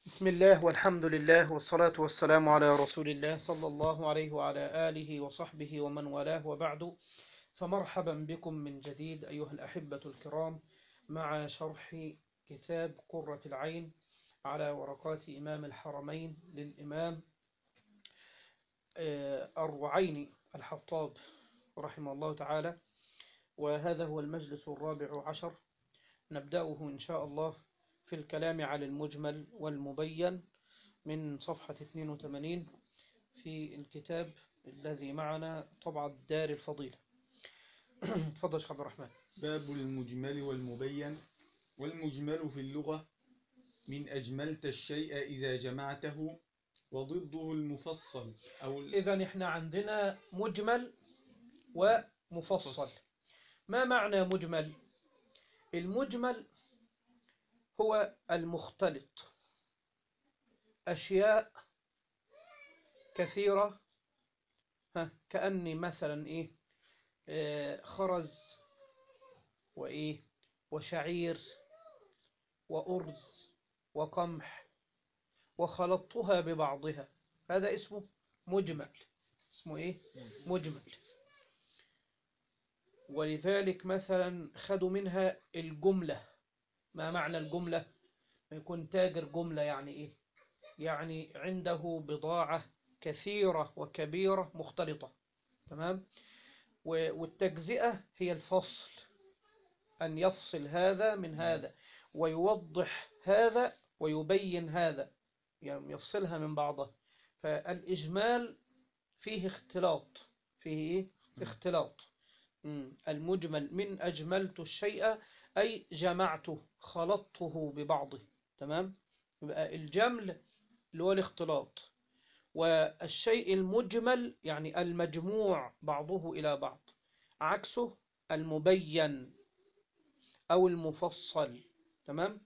بسم الله والحمد لله والصلاة والسلام على رسول الله صلى الله عليه وعلى آله وصحبه ومن والاه وبعد فمرحبا بكم من جديد أيها الأحبة الكرام مع شرح كتاب قرة العين على ورقات إمام الحرمين للإمام الرعيني الحطاب رحمه الله تعالى وهذا هو المجلس الرابع عشر نبدأه إن شاء الله في الكلام على المجمل والمبين من صفحة 82 في الكتاب الذي معنا طبع الدار الفضيلة تفضل شيخ عبد الرحمن باب المجمل والمبين والمجمل في اللغة من أجملت الشيء إذا جمعته وضده المفصل أو ال- إذا إحنا عندنا مجمل ومفصل ما معنى مجمل المجمل هو المختلط أشياء كثيرة ها كأني مثلا إيه آه، خرز وإيه وشعير وأرز وقمح وخلطتها ببعضها هذا اسمه مجمل اسمه إيه مجمل ولذلك مثلا خدوا منها الجملة ما معنى الجملة يكون تاجر جملة يعني إيه يعني عنده بضاعة كثيرة وكبيرة مختلطة تمام و- والتجزئة هي الفصل أن يفصل هذا من هذا ويوضح هذا ويبين هذا يعني يفصلها من بعضها فالإجمال فيه اختلاط فيه إيه؟ اختلاط مم. المجمل من أجملت الشيء أي جمعته خلطته ببعضه تمام يبقى الجمل اللي هو الاختلاط والشيء المجمل يعني المجموع بعضه إلى بعض عكسه المبين أو المفصل تمام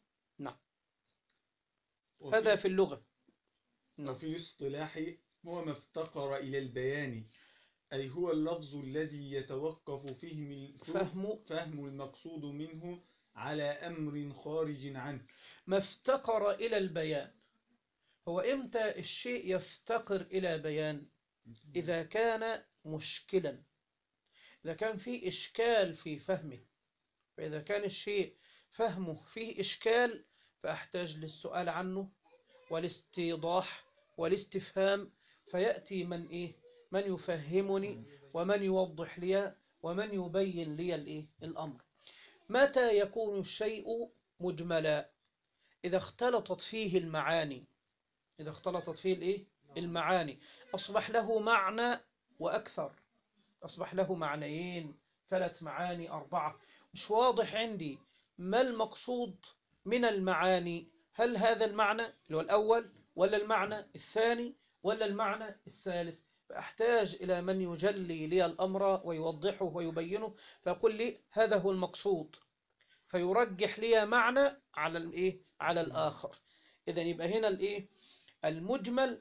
وفي- هذا في اللغة نعم. وفي اصطلاح هو ما افتقر إلى البيان أي هو اللفظ الذي يتوقف فيه فهم فهم المقصود منه على أمر خارج عنه ما افتقر إلى البيان هو إمتى الشيء يفتقر إلى بيان إذا كان مشكلا إذا كان فيه إشكال في فهمه فإذا كان الشيء فهمه فيه إشكال فأحتاج للسؤال عنه والاستيضاح والاستفهام فيأتي من إيه من يفهمني ومن يوضح لي ومن يبين لي الإيه الأمر متى يكون الشيء مجملا إذا اختلطت فيه المعاني إذا اختلطت فيه الإيه المعاني أصبح له معنى وأكثر أصبح له معنيين ثلاث معاني أربعة مش واضح عندي ما المقصود من المعاني هل هذا المعنى اللي هو الأول ولا المعنى الثاني ولا المعنى الثالث فأحتاج إلى من يجلي لي الأمر ويوضحه ويبينه فيقول لي هذا هو المقصود فيرجح لي معنى على الإيه على الآخر إذا يبقى هنا الإيه المجمل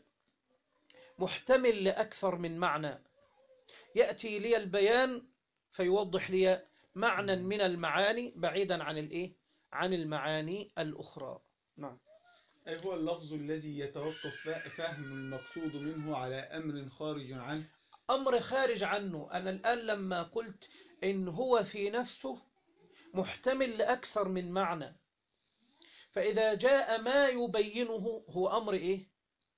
محتمل لأكثر من معنى يأتي لي البيان فيوضح لي معنى من المعاني بعيدا عن الإيه عن المعاني الأخرى نعم أي هو اللفظ الذي يتوقف ف- فهم المقصود منه على أمر خارج عنه أمر خارج عنه أنا الآن لما قلت إن هو في نفسه محتمل لأكثر من معنى فإذا جاء ما يبينه هو أمر إيه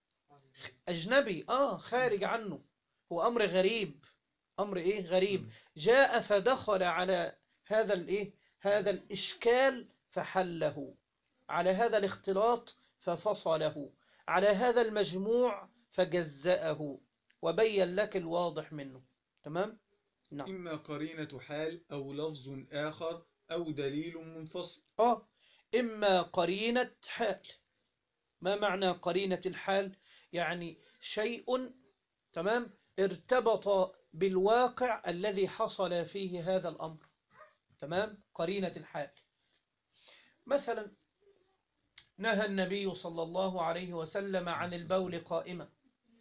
أجنبي آه خارج عنه هو أمر غريب أمر إيه غريب جاء فدخل على هذا الإيه هذا الإشكال فحله على هذا الاختلاط ففصله على هذا المجموع فجزأه وبين لك الواضح منه تمام نعم إما قرينة حال أو لفظ آخر أو دليل منفصل آه إما قرينة حال ما معنى قرينة الحال يعني شيء تمام ارتبط بالواقع الذي حصل فيه هذا الأمر تمام قرينة الحال مثلا نهى النبي صلى الله عليه وسلم عن البول قائمة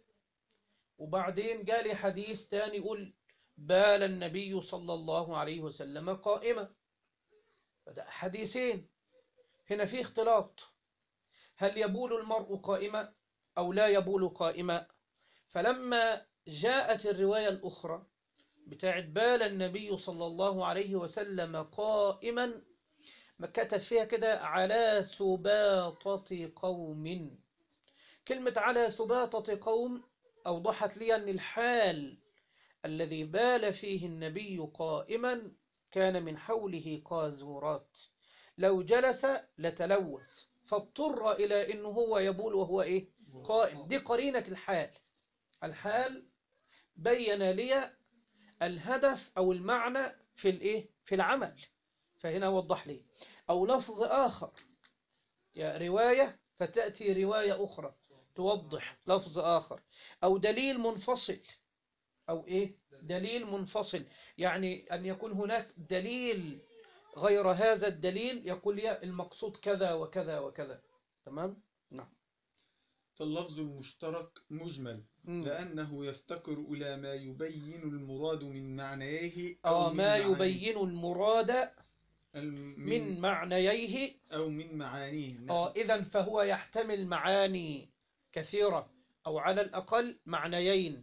وبعدين قال حديث تاني يقول بال النبي صلى الله عليه وسلم قائمة فده حديثين هنا في اختلاط هل يبول المرء قائما أو لا يبول قائما فلما جاءت الرواية الأخرى بتاعت بال النبي صلى الله عليه وسلم قائما ما كتب فيها كده على سباطة قوم كلمة على سباطة قوم أوضحت لي أن الحال الذي بال فيه النبي قائما كان من حوله قاذورات لو جلس لتلوث فاضطر إلى أنه هو يبول وهو إيه قائم دي قرينة الحال الحال بين لي الهدف أو المعنى في الإيه في العمل فهنا وضح لي أو لفظ آخر يا رواية فتأتي رواية أخرى توضح لفظ آخر أو دليل منفصل أو إيه دليل منفصل يعني أن يكون هناك دليل غير هذا الدليل يقول لي المقصود كذا وكذا وكذا تمام نعم فاللفظ المشترك مجمل مم. لأنه يفتقر إلى ما يبين المراد من معنيه آه من ما معانيه. يبين المراد الم- من معنييه أو من معانيه نعم. آه إذا فهو يحتمل معاني كثيرة أو على الأقل معنيين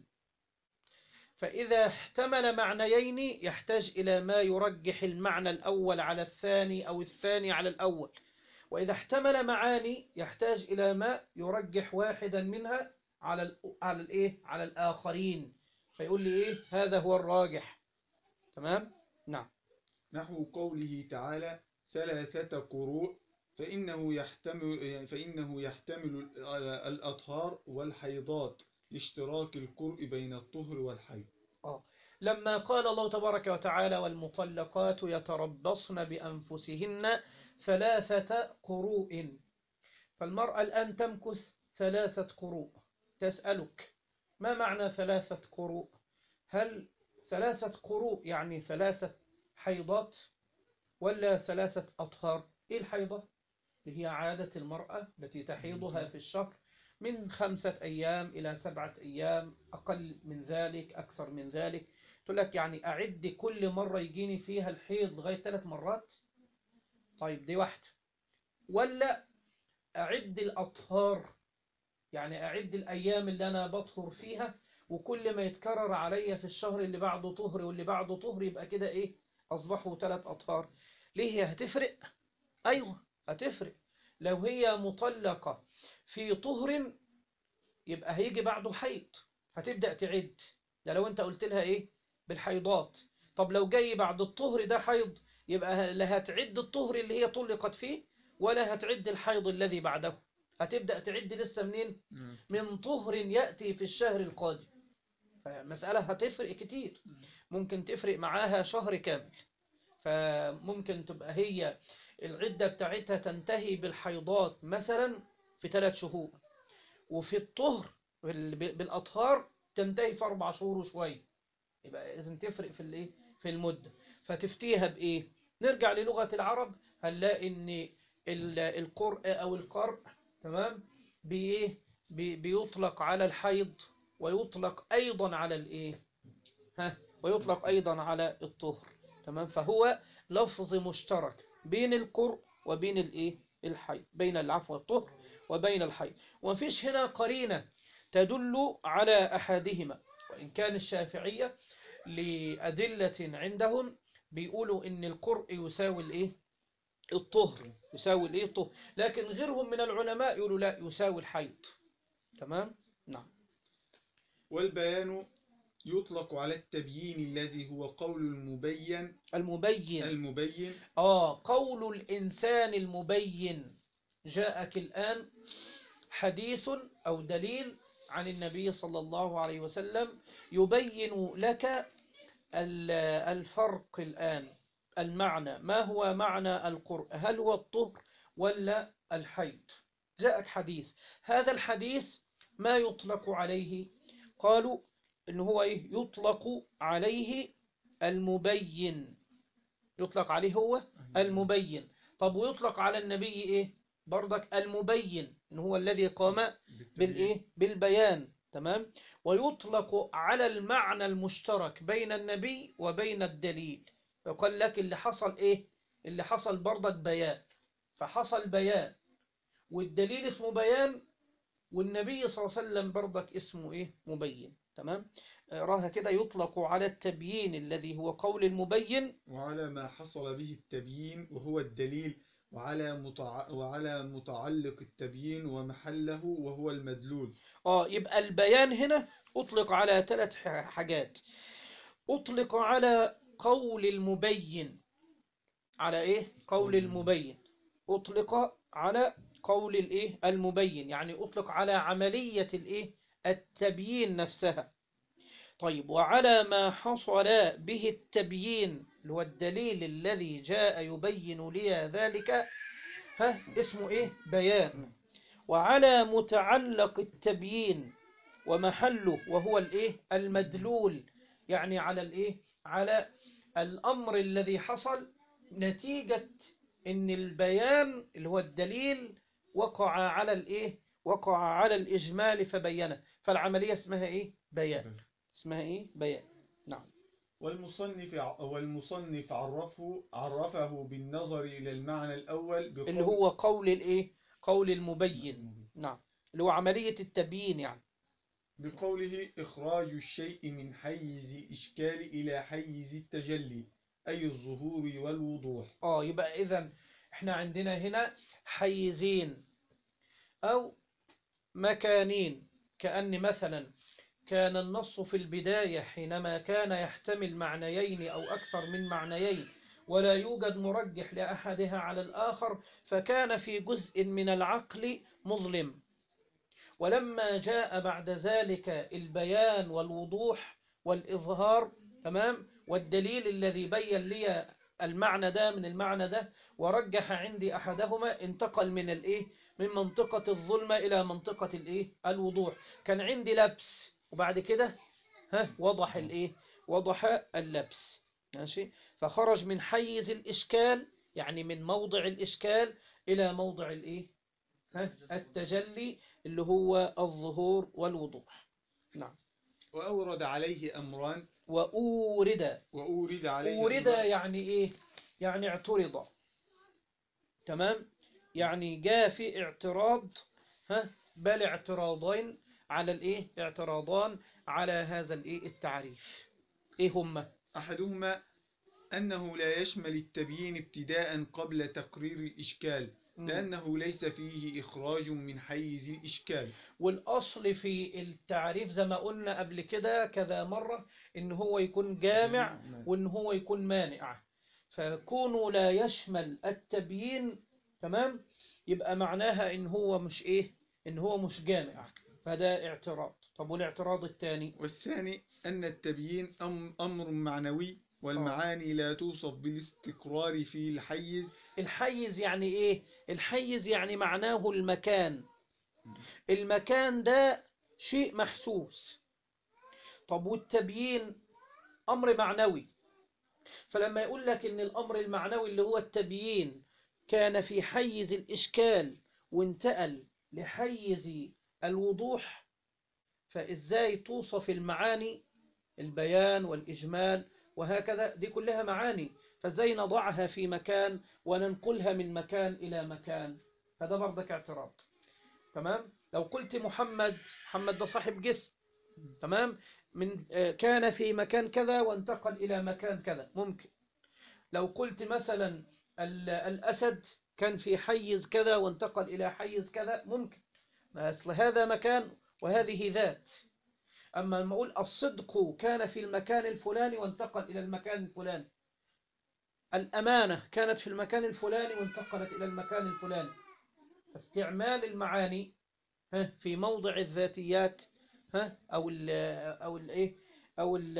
فإذا احتمل معنيين يحتاج إلى ما يرجح المعنى الأول على الثاني أو الثاني على الأول وإذا احتمل معاني يحتاج إلى ما يرجح واحدا منها على ال على الإيه على الآخرين فيقول لي إيه هذا هو الراجح تمام نعم نحو قوله تعالى ثلاثة قروء فإنه يحتمل فإنه يحتمل الأطهار والحيضات لاشتراك القرء بين الطهر والحيض لما قال الله تبارك وتعالى والمطلقات يتربصن بأنفسهن ثلاثة قروء فالمرأة الآن تمكث ثلاثة قروء تسألك ما معنى ثلاثة قروء هل ثلاثة قروء يعني ثلاثة حيضات ولا ثلاثة أطهار إيه الحيضة اللي هي عادة المرأة التي تحيضها في الشهر من خمسة أيام إلى سبعة أيام أقل من ذلك أكثر من ذلك تقول لك يعني أعد كل مرة يجيني فيها الحيض لغاية ثلاث مرات طيب دي واحدة ولا أعد الأطهار يعني أعد الأيام اللي أنا بطهر فيها وكل ما يتكرر عليا في الشهر اللي بعده طهر واللي بعده طهر يبقى كده إيه أصبحوا ثلاث أطهار ليه هي هتفرق أيوة هتفرق لو هي مطلقة في طهر يبقى هيجي بعده حيض هتبدأ تعد ده لو انت قلت لها ايه بالحيضات طب لو جاي بعد الطهر ده حيض يبقى لا هتعد الطهر اللي هي طلقت فيه ولا هتعد الحيض الذي بعده هتبدأ تعد لسه منين من طهر يأتي في الشهر القادم فمسألة هتفرق كتير ممكن تفرق معاها شهر كامل فممكن تبقى هي العدة بتاعتها تنتهي بالحيضات مثلا في ثلاث شهور وفي الطهر بال- بالأطهار تنتهي في أربع شهور وشوية يبقى إذن تفرق في الإيه في المدة فتفتيها بإيه نرجع للغة العرب هنلاقي إن ال- القرء أو القرء تمام بإيه بي- بيطلق على الحيض ويطلق أيضا على الإيه ها ويطلق أيضا على الطهر تمام فهو لفظ مشترك بين القرء وبين الإيه الحيض بين العفو والطهر وبين الحيض ومفيش هنا قرينة تدل على أحدهما وإن كان الشافعية لأدلة عندهم بيقولوا إن القرء يساوي الإيه الطهر يساوي الإيه الطهر لكن غيرهم من العلماء يقولوا لا يساوي الحيض تمام نعم والبيان يطلق على التبيين الذي هو قول المبين المبين المبين آه قول الإنسان المبين جاءك الآن حديث أو دليل عن النبي صلى الله عليه وسلم يبين لك ال- الفرق الآن المعنى ما هو معنى القرء هل هو الطهر ولا الحيض جاءك حديث هذا الحديث ما يطلق عليه قالوا إن هو إيه؟ يطلق عليه المبين يطلق عليه هو المبين طب ويطلق على النبي إيه برضك المبين إن هو الذي قام بالإيه بالبيان تمام ويطلق على المعنى المشترك بين النبي وبين الدليل فقال لك اللي حصل إيه اللي حصل برضك بيان فحصل بيان والدليل اسمه بيان والنبي صلى الله عليه وسلم برضك اسمه إيه مبين تمام راها كده يطلق على التبيين الذي هو قول المبين وعلى ما حصل به التبيين وهو الدليل وعلى متع... وعلى متعلق التبيين ومحله وهو المدلول آه يبقى البيان هنا أطلق على ثلاث ح- حاجات أطلق على قول المبين على إيه؟ قول المبين أطلق على قول الإيه؟ المبين يعني أطلق على عملية الإيه؟ التبيين نفسها طيب وعلى ما حصل به التبيين اللي هو الدليل الذي جاء يبين لي ذلك ها اسمه إيه؟ بيان وعلى متعلق التبيين ومحله وهو الايه المدلول يعني على الايه على الامر الذي حصل نتيجة ان البيان اللي هو الدليل وقع على الايه وقع على الاجمال فبينه فالعملية اسمها ايه بيان اسمها ايه بيان نعم والمصنف ع- والمصنف عرفه عرفه بالنظر إلى المعنى الأول بقول اللي هو قول الايه قول المبين نعم اللي هو عملية التبيين يعني بقوله إخراج الشيء من حيز الإشكال إلى حيز التجلي أي الظهور والوضوح اه يبقى اذا احنا عندنا هنا حيزين او مكانين كأن مثلا كان النص في البداية حينما كان يحتمل معنيين أو أكثر من معنيين ولا يوجد مرجح لأحدها على الآخر فكان في جزء من العقل مظلم ولما جاء بعد ذلك البيان والوضوح والإظهار تمام والدليل الذي بين لي المعنى ده من المعنى ده ورجح عندي أحدهما انتقل من الإيه من منطقة الظلمة إلى منطقة الإيه الوضوح كان عندي لبس وبعد كده ها وضح الإيه وضح اللبس ماشي فخرج من حيز الإشكال يعني من موضع الإشكال إلى موضع الإيه ها التجلي اللي هو الظهور والوضوح نعم وأورد عليه أمران وأورد وأورد عليه أورد أمران يعني إيه يعني اعترض تمام يعني جاء في اعتراض ها بل اعتراضين على الإيه اعتراضان على هذا الإيه التعريف إيه هما أحدهما أنه لا يشمل التبيين ابتداء قبل تقرير الإشكال لأنه ليس فيه إخراج من حيز الإشكال والأصل في التعريف زي ما قلنا قبل كده كذا مرة إن هو يكون جامع وإن هو يكون مانع فكونه لا يشمل التبيين تمام يبقى معناها إن هو مش إيه إن هو مش جامع فده اعتراض طب والاعتراض الثاني والثاني أن التبيين أم- أمر معنوي والمعاني لا توصف بالاستقرار في الحيز الحيز يعني إيه الحيز يعني معناه المكان المكان ده شيء محسوس طب والتبيين أمر معنوي فلما يقول لك إن الأمر المعنوي اللي هو التبيين كان في حيز الإشكال وانتقل لحيز الوضوح فإزاي توصف المعاني البيان والإجمال وهكذا دي كلها معاني فازاي نضعها في مكان وننقلها من مكان إلى مكان فده برضك اعتراض تمام لو قلت محمد محمد ده صاحب جسم تمام من آه، كان في مكان كذا وانتقل إلى مكان كذا ممكن لو قلت مثلا ال- الأسد كان في حيز كذا وانتقل إلى حيز كذا ممكن ما أصل هذا مكان وهذه ذات أما لما أقول الصدق كان في المكان الفلاني وانتقل إلى المكان الفلاني الأمانة كانت في المكان الفلاني وانتقلت إلى المكان الفلاني استعمال المعاني ها، في موضع الذاتيات ها، أو ال أو ال إيه أو ال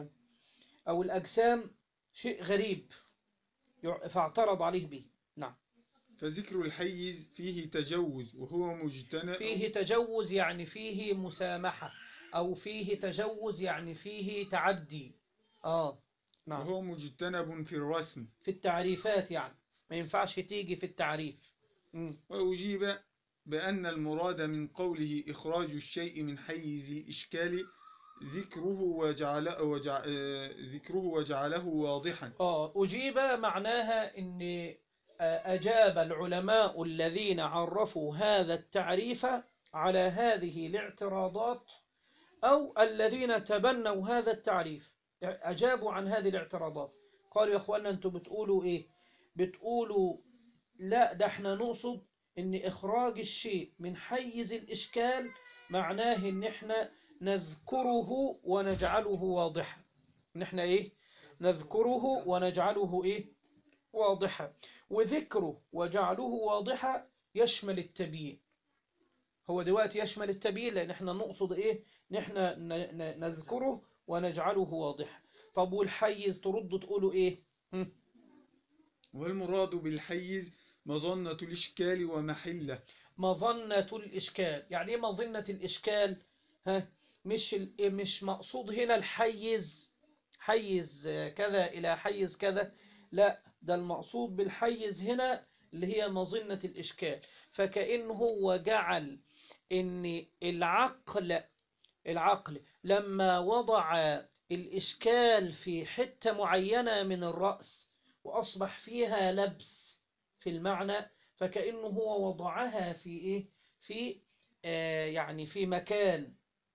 أو الأجسام شيء غريب يع- فاعترض عليه به نعم فذكر الحيز فيه تجوز وهو مجتنب فيه تجوز يعني فيه مسامحة أو فيه تجوز يعني فيه تعدي آه نعم وهو مجتنب في الرسم في التعريفات يعني ما ينفعش تيجي في التعريف مم. وأجيب بأن المراد من قوله إخراج الشيء من حيز الإشكال ذكره وجعل وجع... آه، ذكره وجعله واضحا آه أجيب معناها إن أجاب العلماء الذين عرفوا هذا التعريف على هذه الاعتراضات أو الذين تبنوا هذا التعريف أجابوا عن هذه الاعتراضات قالوا يا أخوانا أنتم بتقولوا إيه بتقولوا لا ده احنا نقصد ان إخراج الشيء من حيز الإشكال معناه ان احنا نذكره ونجعله واضحا ان احنا ايه نذكره ونجعله ايه واضحا وذكره وجعله واضحا يشمل التبيين هو دلوقتي يشمل التبيين لان احنا نقصد ايه ان احنا ن- ن- نذكره ونجعله واضحا طب والحيز تردوا تقولوا ايه هم؟ والمراد بالحيز مظنة الإشكال ومحله مظنة الإشكال يعني إيه مظنة الإشكال ها مش ال- مش مقصود هنا الحيز حيز آه، كذا إلى حيز كذا لا ده المقصود بالحيز هنا اللي هي مظنة الإشكال فكأنه هو جعل إن العقل العقل لما وضع الإشكال في حتة معينة من الرأس وأصبح فيها لبس في المعنى فكأنه هو وضعها في إيه؟ في آه يعني في مكان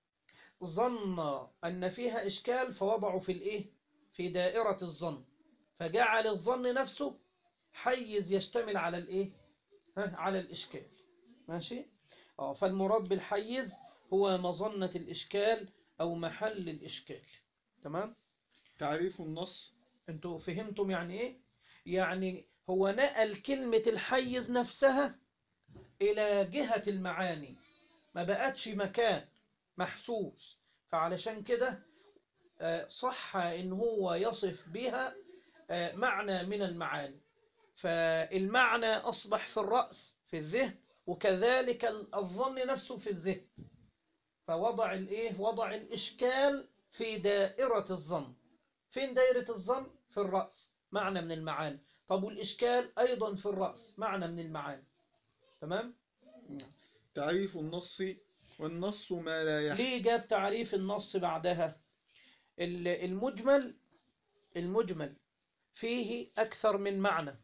ظن أن فيها إشكال فوضعه في الإيه؟ في دائرة الظن فجعل الظن نفسه حيز يشتمل على الإيه؟ ها على الإشكال ماشي؟ آه فالمراد بالحيز هو مظنة الإشكال أو محل الإشكال تمام؟ تعريف النص انتوا فهمتم يعني ايه يعني هو نقل كلمة الحيز نفسها الى جهة المعاني ما بقتش مكان محسوس فعلشان كده آه، صح ان هو يصف بها آه، معنى من المعاني فالمعنى اصبح في الرأس في الذهن وكذلك الظن نفسه في الذهن فوضع الايه وضع الاشكال في دائرة الظن فين دائرة الظن في الرأس معنى من المعاني طب والإشكال أيضا في الرأس معنى من المعاني تمام تعريف النص والنص ما لا يحتمل ليه جاب تعريف النص بعدها ال- المجمل المجمل فيه أكثر من معنى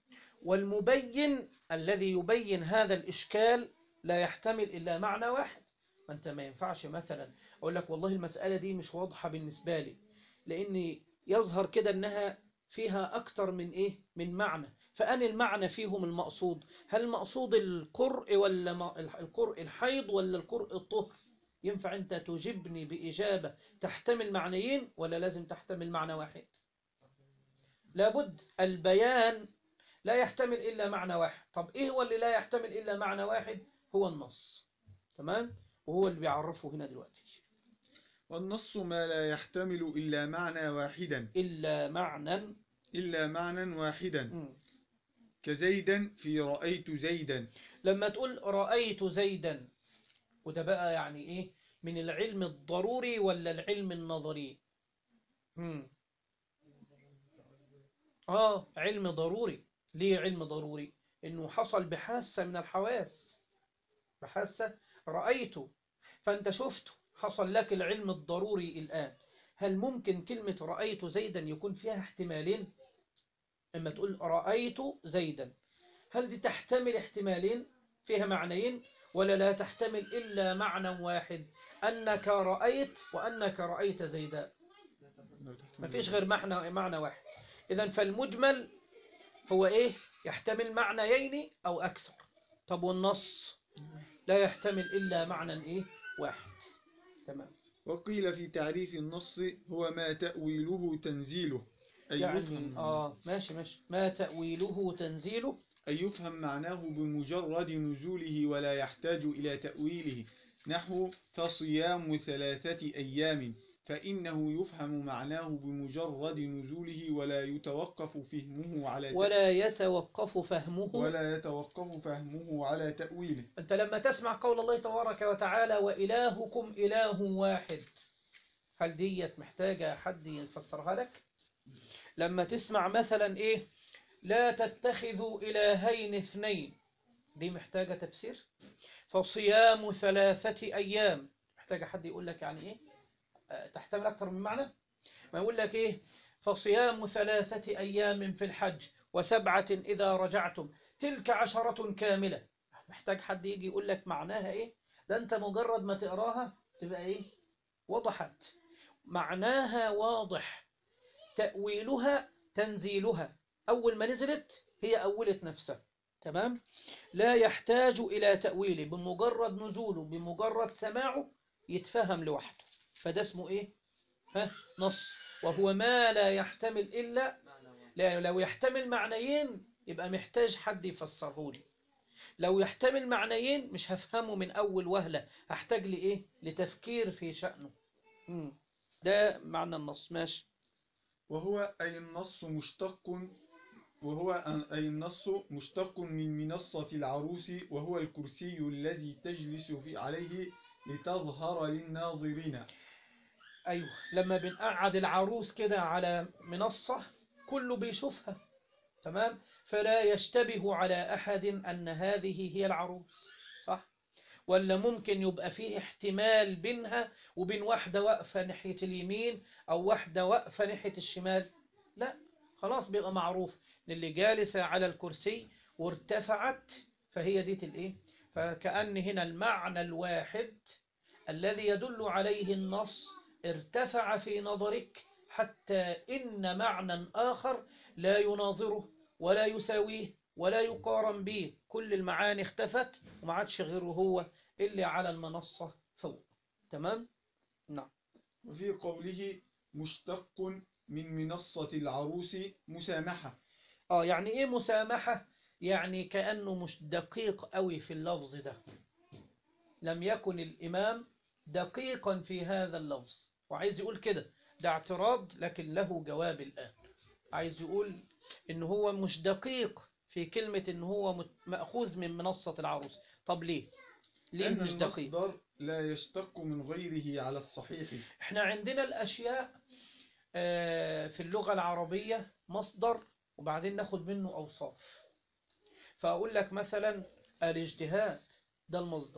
والمبين الذي يبين هذا الإشكال لا يحتمل إلا معنى واحد ما أنت ما ينفعش مثلا أقول لك والله المسألة دي مش واضحة بالنسبة لي لأن يظهر كده أنها فيها أكثر من إيه من معنى فأن المعنى فيهم المقصود هل المقصود القرء ولا ما- القرء الحيض ولا القرء الطهر ينفع أنت تجيبني بإجابة تحتمل معنيين ولا لازم تحتمل معنى واحد لابد البيان لا يحتمل إلا معنى واحد طب إيه هو اللي لا يحتمل إلا معنى واحد هو النص تمام وهو اللي بيعرفه هنا دلوقتي والنص ما لا يحتمل إلا معنى واحدا إلا معنى إلا معنى واحدا مم. كزيدا في رأيت زيدا لما تقول رأيت زيدا وده بقى يعني إيه من العلم الضروري ولا العلم النظري مم. آه علم ضروري ليه علم ضروري إنه حصل بحاسة من الحواس بحاسة رأيته فأنت شفته حصل لك العلم الضروري الآن هل ممكن كلمة رأيت زيدا يكون فيها احتمالين اما تقول رأيت زيدا هل دي تحتمل احتمالين فيها معنيين ولا لا تحتمل إلا معنى واحد أنك رأيت وأنك رأيت زيدا ما فيش غير معنى معنى واحد إذا فالمجمل هو إيه يحتمل معنيين أو أكثر طب والنص لا يحتمل إلا معنى إيه واحد تمام وقيل في تعريف النص هو ما تأويله تنزيله أي يعني يفهم, آه ماشي ماشي ما تأويله تنزيله أي يفهم معناه بمجرد نزوله ولا يحتاج إلى تأويله نحو فصيام ثلاثة أيام فإنه يفهم معناه بمجرد نزوله ولا يتوقف فهمه على تأ- ولا يتوقف فهمه ولا يتوقف فهمه على تأويله أنت لما تسمع قول الله تبارك وتعالى وإلهكم إله واحد هل ديت محتاجة حد يفسرها لك لما تسمع مثلا إيه لا تتخذوا إلهين اثنين دي محتاجة تفسير فصيام ثلاثة أيام محتاجة حد يقول لك يعني إيه آه، تحتمل أكثر من معنى ما يقول لك إيه فصيام ثلاثة أيام في الحج وسبعة إذا رجعتم تلك عشرة كاملة محتاج حد يجي يقول لك معناها إيه ده أنت مجرد ما تقراها تبقى إيه وضحت معناها واضح تأويلها تنزيلها أول ما نزلت هي أولت نفسها تمام لا يحتاج إلى تأويله بمجرد نزوله بمجرد سماعه يتفهم لوحده فده اسمه إيه ها نص وهو ما لا يحتمل إلا لا لو يحتمل معنيين يبقى محتاج حد يفسره لي لو يحتمل معنيين مش هفهمه من أول وهلة هحتاج لإيه لتفكير في شأنه مم. ده معنى النص ماشي وهو أي النص مشتق وهو أي النص مشتق من منصة العروس وهو الكرسي الذي تجلس في عليه لتظهر للناظرين أيوه لما بنقعد العروس كده على منصة كله بيشوفها تمام فلا يشتبه على أحد أن هذه هي العروس صح ولا ممكن يبقى فيه احتمال بينها وبين واحدة واقفة ناحية اليمين أو واحدة واقفة ناحية الشمال لا خلاص بيبقى معروف إن اللي جالسة على الكرسي وارتفعت فهي ديت الايه فكأن هنا المعنى الواحد الذي يدل عليه النص ارتفع في نظرك حتى إن معنى آخر لا يناظره ولا يساويه ولا يقارن به كل المعاني اختفت وما عادش غيره هو اللي على المنصة فوق تمام نعم وفي قوله مشتق من منصة العروس مسامحة اه يعني ايه مسامحة يعني كأنه مش دقيق قوي في اللفظ ده لم يكن الإمام دقيقا في هذا اللفظ وعايز يقول كده ده اعتراض لكن له جواب الآن عايز يقول إن هو مش دقيق في كلمة إن هو مت- مأخوذ من منصة العروس طب ليه ليه لأن مش دقيق المصدر لا يشتق من غيره على الصحيح احنا عندنا الأشياء آه، في اللغة العربية مصدر وبعدين ناخد منه أوصاف فأقول لك مثلا الاجتهاد ده المصدر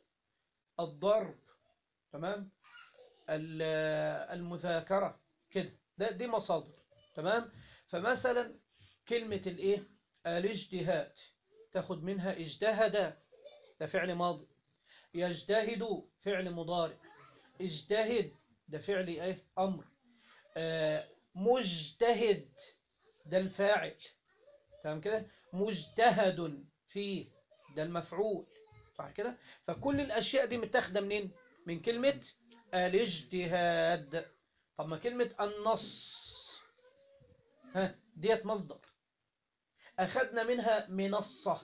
الضرب تمام ال- المذاكرة كده ده دي مصادر تمام فمثلا كلمة الايه الاجتهاد تاخد منها اجتهد ده فعل ماضي يجتهد فعل مضارع اجتهد ده فعل ايه امر آه، مجتهد ده الفاعل تمام كده مجتهد فيه ده المفعول صح كده فكل الاشياء دي متاخده منين من كلمه الاجتهاد طب ما كلمه النص ها ديت مصدر اخذنا منها منصه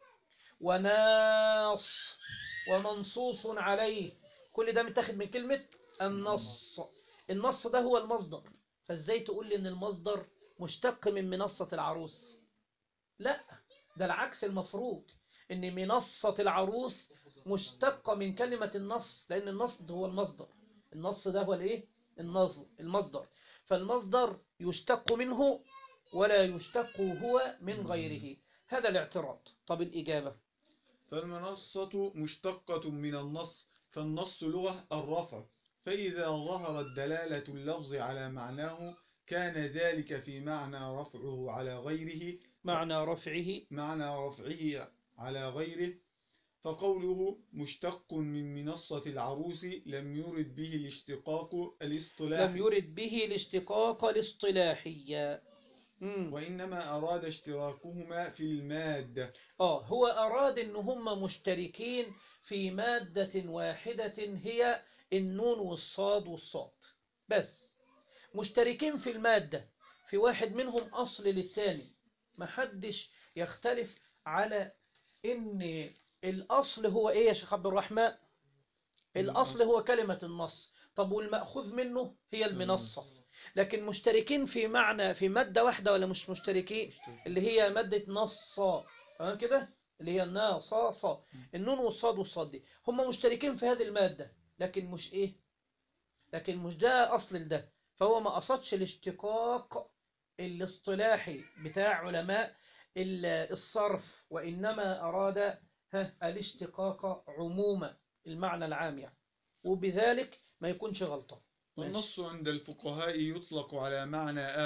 وناص ومنصوص عليه كل ده متاخد من كلمه النص النص ده هو المصدر فازاي تقول لي ان المصدر مشتق من منصة العروس لا ده العكس المفروض ان منصة العروس مشتقة من كلمة النص لان النص ده هو المصدر النص ده هو الايه النص المصدر فالمصدر يشتق منه ولا يشتق هو من غيره هذا الاعتراض طب الإجابة فالمنصة مشتقة من النص فالنص لغة الرفع فإذا ظهرت دلالة اللفظ على معناه كان ذلك في معنى رفعه على غيره معنى رفعه معنى رفعه على غيره فقوله مشتق من منصة العروس لم يرد به الاشتقاق الاصطلاحي لم يرد به الاشتقاق الاصطلاحي مم. وإنما أراد اشتراكهما في المادة آه هو أراد إن هم مشتركين في مادة واحدة هي النون والصاد والصاد بس مشتركين في المادة في واحد منهم أصل للتاني محدش يختلف على إن الأصل هو إيه يا شيخ عبد الرحمن الأصل هو كلمة النص طب والمأخوذ منه هي المنصة لكن مشتركين في معنى في مادة واحدة ولا مش مشتركين اللي هي مادة نصا تمام كده اللي هي النا صا صا النون والصاد والصاد دي هم مشتركين في هذه المادة لكن مش ايه لكن مش ده اصل ده فهو ما قصدش الاشتقاق الاصطلاحي بتاع علماء ال- الصرف وإنما أراد ها الاشتقاق عموما المعنى العام يعني وبذلك ما يكونش غلطة ماشي. والنص عند الفقهاء يطلق على معنى آخر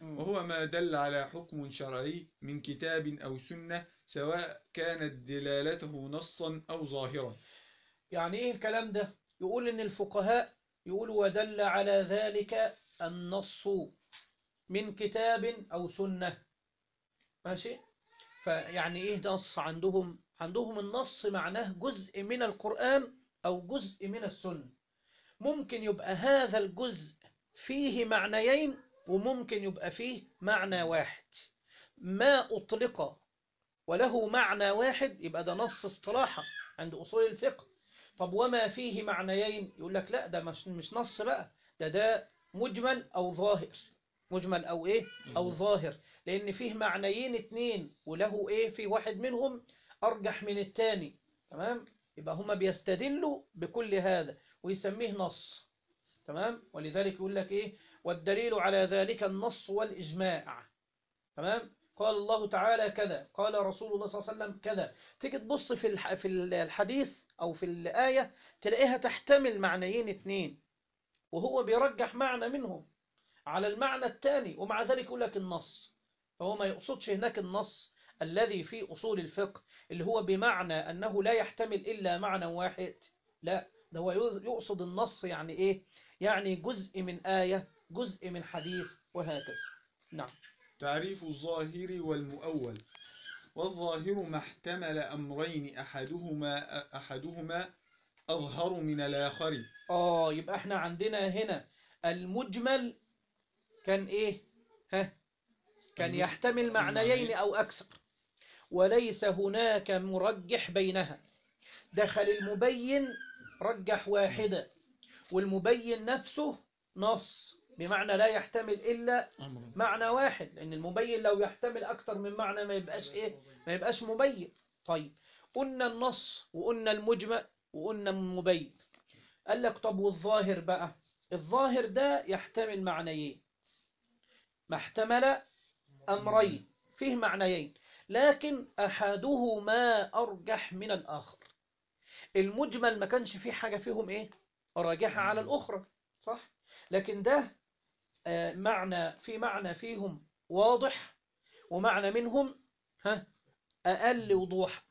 مم. وهو ما دل على حكم شرعي من كتاب أو سنة سواء كانت دلالته نصا أو ظاهرا يعني ايه الكلام ده يقول ان الفقهاء يقولوا ودل على ذلك النص من كتاب او سنة ماشي فيعني ايه نص عندهم عندهم النص معناه جزء من القرآن او جزء من السنة ممكن يبقى هذا الجزء فيه معنيين وممكن يبقى فيه معنى واحد ما أطلق وله معنى واحد يبقى ده نص اصطلاحا عند أصول الفقه طب وما فيه معنيين يقول لك لا ده مش مش نص بقى ده ده مجمل أو ظاهر مجمل أو إيه أو ظاهر لأن فيه معنيين اتنين وله إيه في واحد منهم أرجح من التاني تمام يبقى هما بيستدلوا بكل هذا ويسميه نص تمام ولذلك يقول لك إيه والدليل على ذلك النص والإجماع تمام قال الله تعالى كذا قال رسول الله صلى الله عليه وسلم كذا تيجي تبص في الح- في الحديث أو في الآية تلاقيها تحتمل معنيين اتنين وهو بيرجح معنى منهم على المعنى الثاني ومع ذلك يقول لك النص فهو ما يقصدش هناك النص الذي في أصول الفقه اللي هو بمعنى أنه لا يحتمل إلا معنى واحد لا ده هو يقصد النص يعني إيه يعني جزء من آية جزء من حديث وهكذا نعم تعريف الظاهر والمؤول والظاهر ما احتمل أمرين أحدهما أحدهما أظهر من الآخر آه يبقى احنا عندنا هنا المجمل كان إيه ها كان المج- يحتمل معنيين المعنيين. أو أكثر وليس هناك مرجح بينها دخل المبين رجح واحدة والمبين نفسه نص بمعنى لا يحتمل إلا أمر معنى واحد لأن المبين لو يحتمل أكتر من معنى ما يبقاش إيه ما يبقاش مبين طيب قلنا النص وقلنا المجمل وقلنا المبين قال لك طب والظاهر بقى الظاهر ده يحتمل معنيين ما احتمل أمرين فيه معنيين لكن أحدهما أرجح من الآخر المجمل ما كانش فيه حاجة فيهم إيه راجحة على الأخرى صح لكن ده آه، معنى في معنى فيهم واضح ومعنى منهم ها أقل وضوح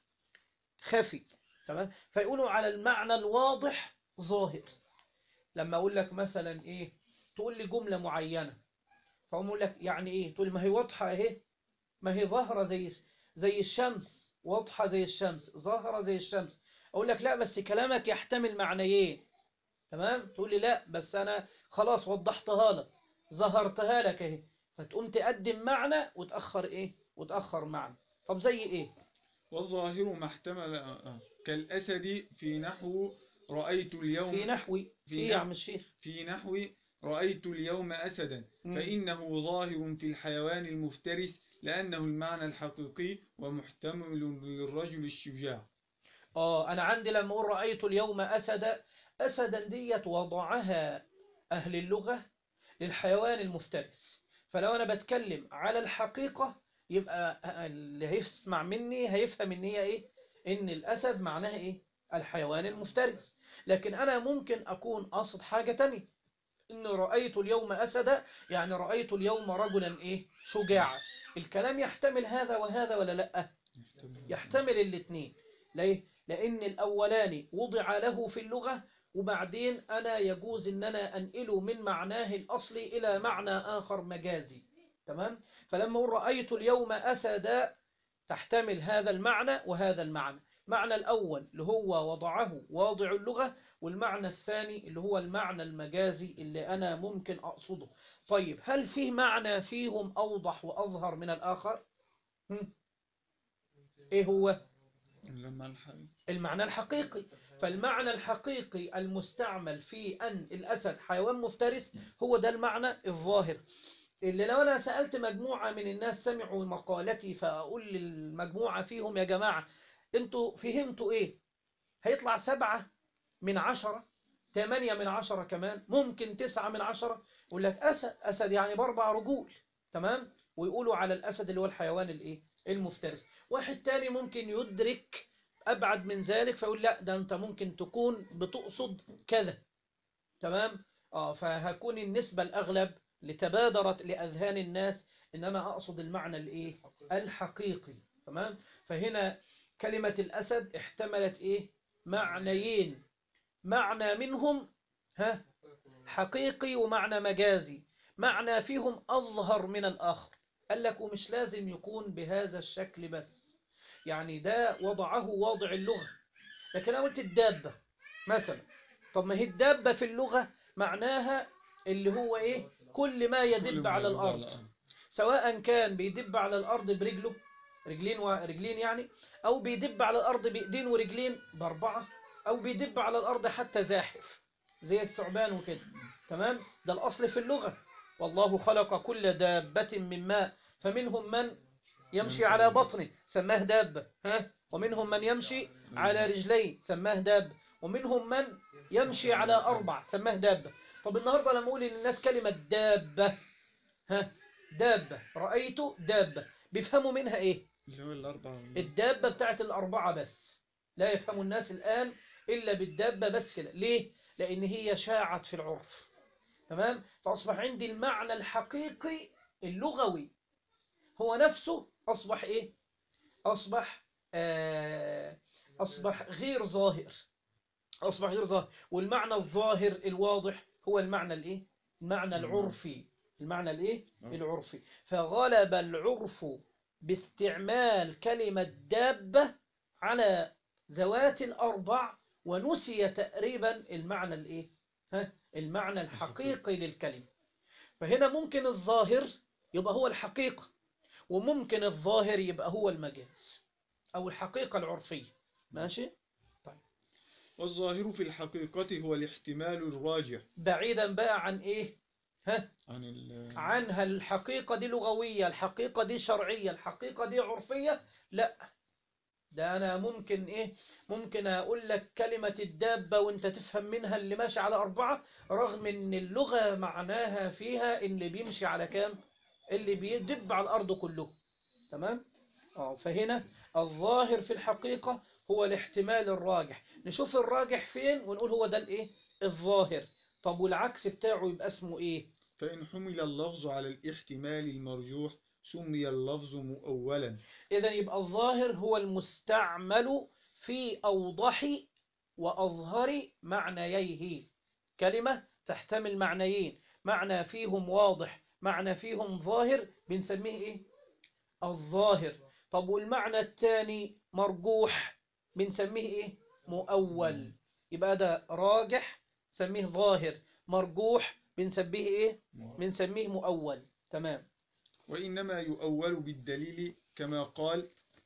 خفي تمام فيقولوا على المعنى الواضح ظاهر لما أقول لك مثلا إيه تقول لي جملة معينة فأقوم أقول لك يعني إيه تقول لي ما هي واضحة إيه ما هي ظاهرة زي زي الشمس واضحة زي الشمس ظاهرة زي الشمس أقول لك لا بس كلامك يحتمل معنيين تمام تقول لي لا بس أنا خلاص وضحتها لك ظهرتها لك اهي فتقوم تقدم معنى وتأخر ايه وتأخر معنى طب زي ايه والظاهر ما احتمل آه، آه. كالأسد في نحو رأيت اليوم في نحوي في في يا نحو. عم الشيخ في نحو رأيت اليوم أسدا مم. فإنه ظاهر في الحيوان المفترس لأنه المعنى الحقيقي ومحتمل للرجل الشجاع اه انا عندي لما اقول رأيت اليوم اسدا اسدا ديت وضعها اهل اللغة للحيوان المفترس فلو انا بتكلم على الحقيقة يبقى اللي هيسمع مني هيفهم ان هي ايه ان الاسد معناها ايه الحيوان المفترس لكن انا ممكن اكون قاصد حاجة تانية ان رأيت اليوم اسدا يعني رأيت اليوم رجلا ايه شجاعا الكلام يحتمل هذا وهذا ولا لا يحتمل الاثنين ليه لأن الأولاني وضع له في اللغة وبعدين أنا يجوز أن أنا أنقله من معناه الأصلي إلى معنى آخر مجازي تمام فلما أقول رأيت اليوم أسدا تحتمل هذا المعنى وهذا المعنى معنى الأول اللي هو وضعه واضع اللغة والمعنى الثاني اللي هو المعنى المجازي اللي أنا ممكن أقصده طيب هل فيه معنى فيهم أوضح وأظهر من الآخر هم؟ إيه هو لما الحقيقي المعنى الحقيقي فالمعنى الحقيقي المستعمل في أن الأسد حيوان مفترس هو ده المعنى الظاهر اللي لو أنا سألت مجموعة من الناس سمعوا مقالتي فأقول للمجموعة فيهم يا جماعة أنتوا فهمتوا إيه هيطلع سبعة من عشرة ثمانية من عشرة كمان ممكن تسعة من عشرة يقول لك أسد أسد يعني بأربع رجول تمام ويقولوا على الأسد اللي هو الحيوان الإيه المفترس واحد تاني ممكن يدرك أبعد من ذلك فيقول لا ده أنت ممكن تكون بتقصد كذا تمام آه فهكون النسبة الأغلب لتبادرت لأذهان الناس إن أنا أقصد المعنى الإيه الحقيقي تمام فهنا كلمة الأسد احتملت إيه معنيين معنى منهم ها حقيقي ومعنى مجازي معنى فيهم أظهر من الآخر قال لك ومش لازم يكون بهذا الشكل بس يعني ده وضعه واضع اللغة لكن أنا قلت الدابة مثلا طب ما هي الدابة في اللغة معناها اللي هو إيه كل ما يدب على الأرض سواء كان بيدب على الأرض برجله رجلين ورجلين يعني أو بيدب على الأرض بإيدين ورجلين بأربعة أو بيدب على الأرض حتى زاحف زي الثعبان وكده تمام ده الأصل في اللغة والله خلق كل دابة من ماء فمنهم من يمشي على بطنه سماه دابة ها ومنهم من يمشي على رجليه سماه دابة ومنهم من يمشي على أربع سماه دابة طب النهاردة لما أقول للناس كلمة دابة ها دابة رأيت دابة بيفهموا منها إيه اللي هو الأربعة الدابة بتاعت الأربعة بس لا يفهم الناس الآن إلا بالدابة بس كده ليه؟ لأن هي شاعت في العرف تمام؟ فأصبح عندي المعنى الحقيقي اللغوي هو نفسه أصبح إيه؟ أصبح آه أصبح غير ظاهر أصبح غير ظاهر والمعنى الظاهر الواضح هو المعنى الإيه؟ المعنى العرفي المعنى الإيه؟ العرفي فغلب العرف باستعمال كلمة دابة على ذوات الأربع ونسي تقريبا المعنى الإيه؟ ها؟ المعنى الحقيقي للكلمة فهنا ممكن الظاهر يبقى هو الحقيقة وممكن الظاهر يبقى هو المجاز أو الحقيقة العرفية ماشي؟ والظاهر في الحقيقة هو الاحتمال الراجح بعيدا بقى عن إيه؟ ها؟ عن ال عنها الحقيقة دي لغوية الحقيقة دي شرعية الحقيقة دي عرفية لا ده أنا ممكن إيه ممكن أقول لك كلمة الدابة وأنت تفهم منها اللي ماشي على أربعة رغم أن اللغة معناها فيها اللي بيمشي على كام اللي بيدب على الأرض كله تمام آه فهنا الظاهر في الحقيقة هو الاحتمال الراجح نشوف الراجح فين ونقول هو ده الإيه الظاهر طب والعكس بتاعه يبقى اسمه إيه فإن حمل اللفظ على الاحتمال المرجوح سمي اللفظ مؤولا إذا يبقى الظاهر هو المستعمل في أوضح وأظهر معنييه كلمة تحتمل معنيين معنى فيهم واضح معنى فيهم ظاهر بنسميه إيه؟ الظاهر طب والمعنى الثاني مرجوح بنسميه إيه؟ مؤول يبقى ده راجح سميه ظاهر مرجوح بنسميه إيه؟ بنسميه مؤول تمام وإنما يؤول بالدليل كما قال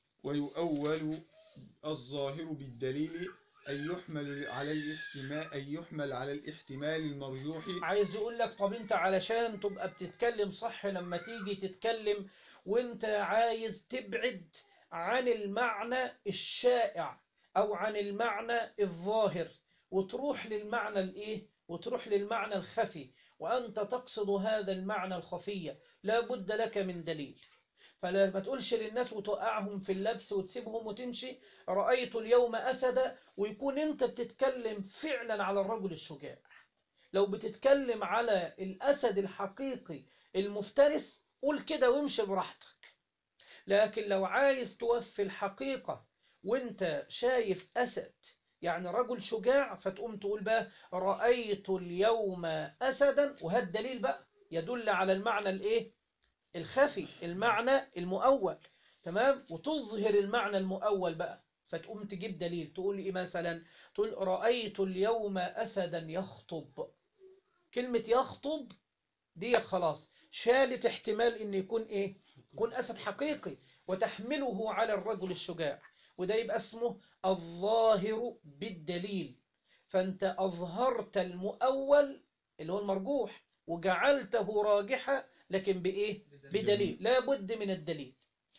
ويؤول الظاهر بالدليل أن يحمل على الاحتمال أن يحمل على الاحتمال المرجوح عايز يقول لك طب انت علشان تبقى بتتكلم صح لما تيجي تتكلم وانت عايز تبعد عن المعنى الشائع او عن المعنى الظاهر وتروح للمعنى الايه وتروح للمعنى الخفي وانت تقصد هذا المعنى الخفي لا بد لك من دليل فلا ما تقولش للناس وتوقعهم في اللبس وتسيبهم وتمشي رأيت اليوم أسدا ويكون انت بتتكلم فعلا على الرجل الشجاع لو بتتكلم على الأسد الحقيقي المفترس قول كده وامشي براحتك لكن لو عايز توفي الحقيقة وانت شايف أسد يعني رجل شجاع فتقوم تقول بقى رأيت اليوم أسدا وهذا الدليل بقى يدل على المعنى الايه الخفي المعنى المؤول تمام وتظهر المعنى المؤول بقى فتقوم تجيب دليل تقول ايه مثلا تقول رأيت اليوم أسدا يخطب كلمة يخطب دي خلاص شالت احتمال ان يكون ايه يكون أسد حقيقي وتحمله على الرجل الشجاع وده يبقى اسمه الظاهر بالدليل فانت أظهرت المؤول اللي هو المرجوح وجعلته راجحا لكن بإيه بدليل لا بد من الدليل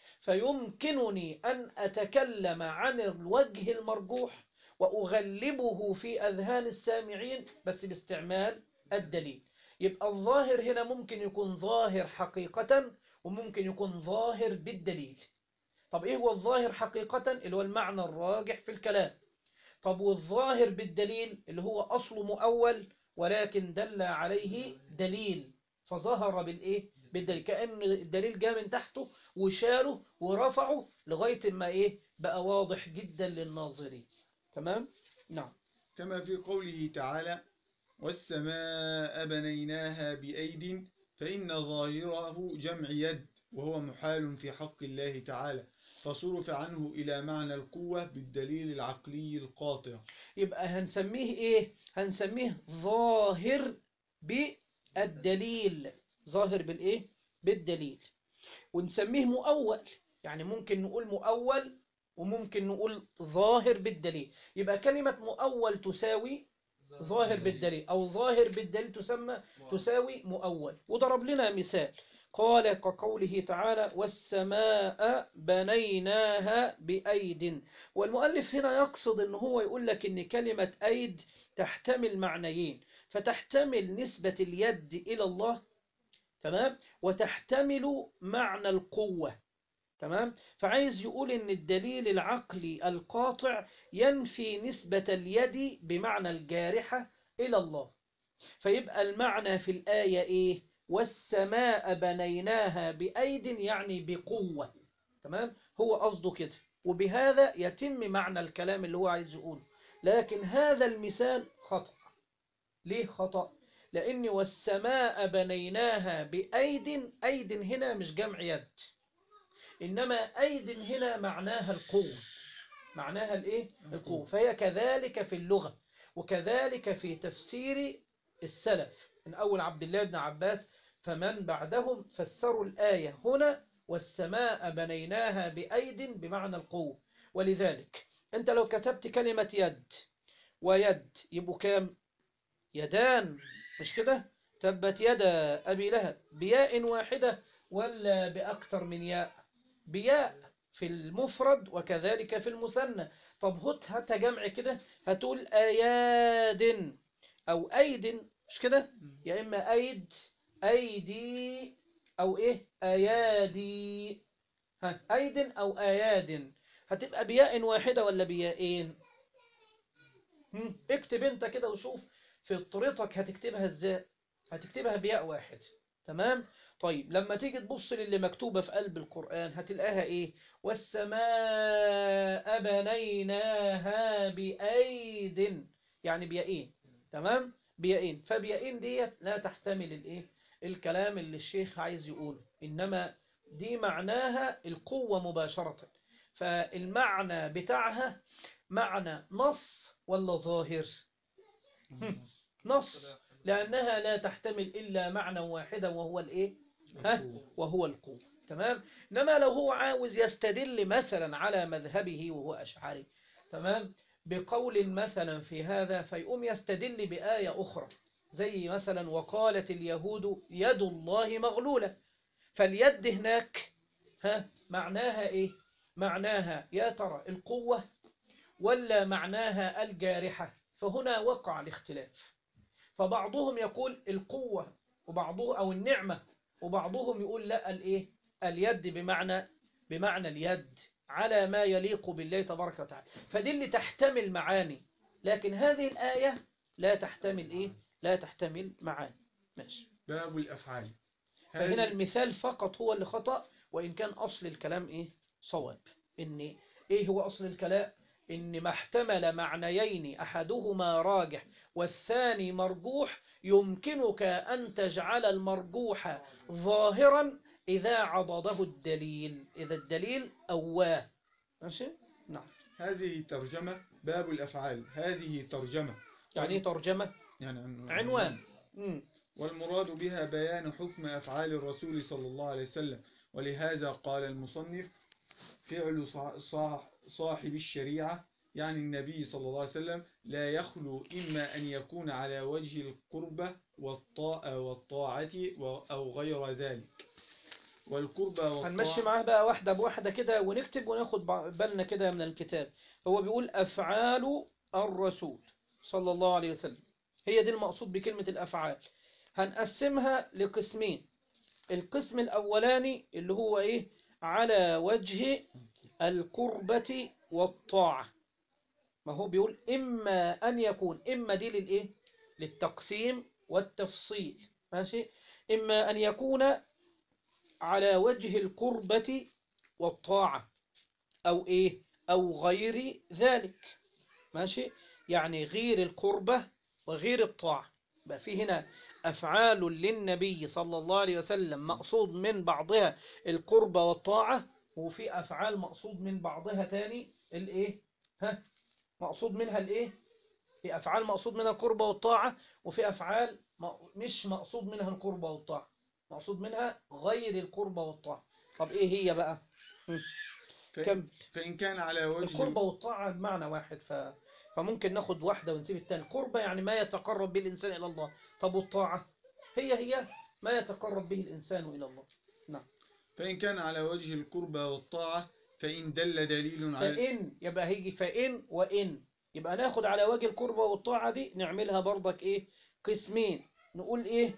فيمكنني أن أتكلم عن الوجه المرجوح وأغلبه في أذهان السامعين بس باستعمال الدليل يبقى الظاهر هنا ممكن يكون ظاهر حقيقة وممكن يكون ظاهر بالدليل طب إيه هو الظاهر حقيقة اللي هو المعنى الراجح في الكلام طب والظاهر بالدليل اللي هو أصل مؤول ولكن دل عليه دليل فظهر بالإيه بالدليل كأن الدليل جاء من تحته وشاله ورفعه لغاية ما إيه بقى واضح جدا للناظرين تمام نعم كما في قوله تعالى والسماء بنيناها بأيد فإن ظاهره جمع يد وهو محال في حق الله تعالى فصرف عنه إلى معنى القوة بالدليل العقلي القاطع يبقى هنسميه إيه هنسميه ظاهر بالدليل ظاهر بالإيه بالدليل ونسميه مؤول يعني ممكن نقول مؤول وممكن نقول ظاهر بالدليل يبقى كلمة مؤول تساوي ظاهر بالدليل أو ظاهر بالدليل تسمى تساوي مؤول وضرب لنا مثال قال كقوله تعالى والسماء بنيناها بأيد والمؤلف هنا يقصد ان هو يقول لك ان كلمة أيد تحتمل معنيين فتحتمل نسبة اليد إلى الله تمام وتحتمل معنى القوة تمام فعايز يقول ان الدليل العقلي القاطع ينفي نسبة اليد بمعنى الجارحة إلى الله فيبقى المعنى في الآية إيه والسماء بنيناها بأيد يعني بقوة تمام هو قصده كده وبهذا يتم معنى الكلام اللي هو عايز يقوله لكن هذا المثال خطأ ليه خطأ لأن والسماء بنيناها بأيد أيد هنا مش جمع يد إنما أيد هنا معناها القوة معناها الإيه؟ القوة فهي كذلك في اللغة وكذلك في تفسير السلف من أول عبد الله بن عباس فمن بعدهم فسروا الآية هنا والسماء بنيناها بأيد بمعنى القوة ولذلك أنت لو كتبت كلمة يد ويد يبقوا كام يدان مش كده تبت يدا أبي لهب بياء واحدة ولا بأكثر من ياء بياء في المفرد وكذلك في المثنى طب هات هات جمع كده هتقول أياد أو أيد مش كده يا إما أيد أيدي أو إيه أيادي ها أيد أو أياد هتبقى بياء واحدة ولا بياءين هم، اكتب انت كده وشوف فطرتك هتكتبها ازاي هتكتبها بياء واحد تمام طيب لما تيجي تبص للي مكتوبة في قلب القرآن هتلاقيها ايه والسماء بنيناها بأيد يعني بيائين تمام بيائين فبيائين ديت لا تحتمل الايه الكلام اللي الشيخ عايز يقوله إنما دي معناها القوة مباشرة فالمعنى بتاعها معنى نص ولا ظاهر نص لأنها لا تحتمل إلا معنى واحدا وهو الإيه ها وهو القوة تمام إنما لو هو عاوز يستدل مثلا على مذهبه وهو أشعري تمام بقول مثلا في هذا فيقوم يستدل بآية أخرى زي مثلا وقالت اليهود يد الله مغلولة فاليد هناك ها معناها إيه معناها يا ترى القوة ولا معناها الجارحة فهنا وقع الاختلاف فبعضهم يقول القوة وبعضه أو النعمة وبعضهم يقول لا الإيه اليد بمعنى بمعنى اليد على ما يليق بالله تبارك وتعالى فدي اللي تحتمل معاني لكن هذه الآية لا تحتمل إيه لا تحتمل معاني ماشي باب الأفعال فهنا هذه- المثال فقط هو اللي خطأ وإن كان أصل الكلام إيه صواب إن إيه هو أصل الكلام إن ما احتمل معنيين أحدهما راجح والثاني مرجوح يمكنك أن تجعل المرجوح ظاهرا إذا عضده الدليل إذا الدليل أواه ماشي نعم هذه ترجمة باب الأفعال هذه ترجمة يعني إيه ترجمة يعني عنوان عنوان مم. والمراد بها بيان حكم أفعال الرسول صلى الله عليه وسلم ولهذا قال المصنف فعل صا- صا- صاحب الشريعة يعني النبي صلى الله عليه وسلم لا يخلو إما أن يكون على وجه القربة والطاعة والطاعة و- أو غير ذلك والقربة هنمشي والطاعة معاه بقى واحدة بواحدة كده ونكتب وناخد بع- بالنا كده من الكتاب هو بيقول أفعال الرسول صلى الله عليه وسلم هي دي المقصود بكلمة الأفعال هنقسمها لقسمين القسم الأولاني اللي هو إيه على وجه القربة والطاعة ما هو بيقول إما أن يكون إما دي للإيه للتقسيم والتفصيل ماشي إما أن يكون على وجه القربة والطاعة أو إيه أو غير ذلك ماشي يعني غير القربة وغير الطاعة بقى في هنا أفعال للنبي صلى الله عليه وسلم مقصود من بعضها القربة والطاعة وفي أفعال مقصود من بعضها تاني الإيه ها مقصود منها الإيه في أفعال مقصود منها القربة والطاعة وفي أفعال م- مش مقصود منها القربة والطاعة مقصود منها غير القربة والطاعة طب إيه هي بقى ف- كم فإن كان على وجه القربة والطاعة بمعنى واحد ف... فممكن ناخد واحدة ونسيب التاني القربة يعني ما يتقرب به الإنسان إلى الله طب والطاعة هي هي ما يتقرب به الإنسان إلى الله فإن كان على وجه القربة والطاعة فإن دل دليل على فإن يبقى هيجي فإن وإن يبقى ناخد على وجه القربة والطاعة دي نعملها برضك إيه قسمين نقول إيه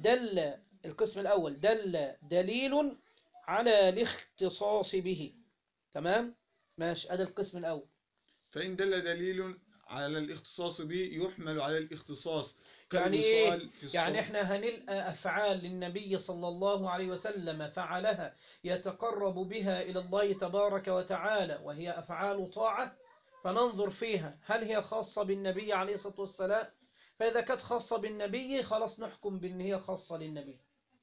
دل القسم الأول دل دليل على الاختصاص به تمام ماشي أدي القسم الأول فإن دل دليل على الاختصاص به يحمل على الاختصاص يعني إيه؟ كالوصال في الصوم. يعني احنا هنلقى أفعال للنبي صلى الله عليه وسلم فعلها يتقرب بها إلى الله تبارك وتعالى وهي أفعال طاعة فننظر فيها هل هي خاصة بالنبي عليه الصلاة والسلام فإذا كانت خاصة بالنبي خلاص نحكم بأن هي خاصة للنبي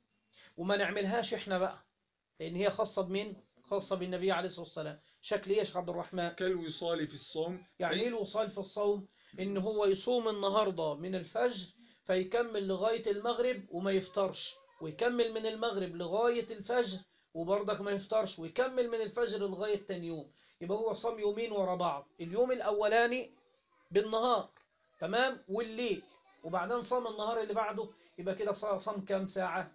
وما نعملهاش احنا بقى لأن هي خاصة بمين؟ خاصة بالنبي عليه الصلاة والسلام شكل ايش عبد الرحمن كالوصال في الصوم يعني ايه الوصال في الصوم ان هو يصوم النهاردة من الفجر فيكمل لغاية المغرب وما يفطرش ويكمل من المغرب لغاية الفجر وبرضك ما يفطرش ويكمل من الفجر لغاية تاني يوم يبقى هو صام يومين ورا بعض اليوم الأولاني بالنهار تمام والليل وبعدين صام النهار اللي بعده يبقى كده صار صام كام ساعة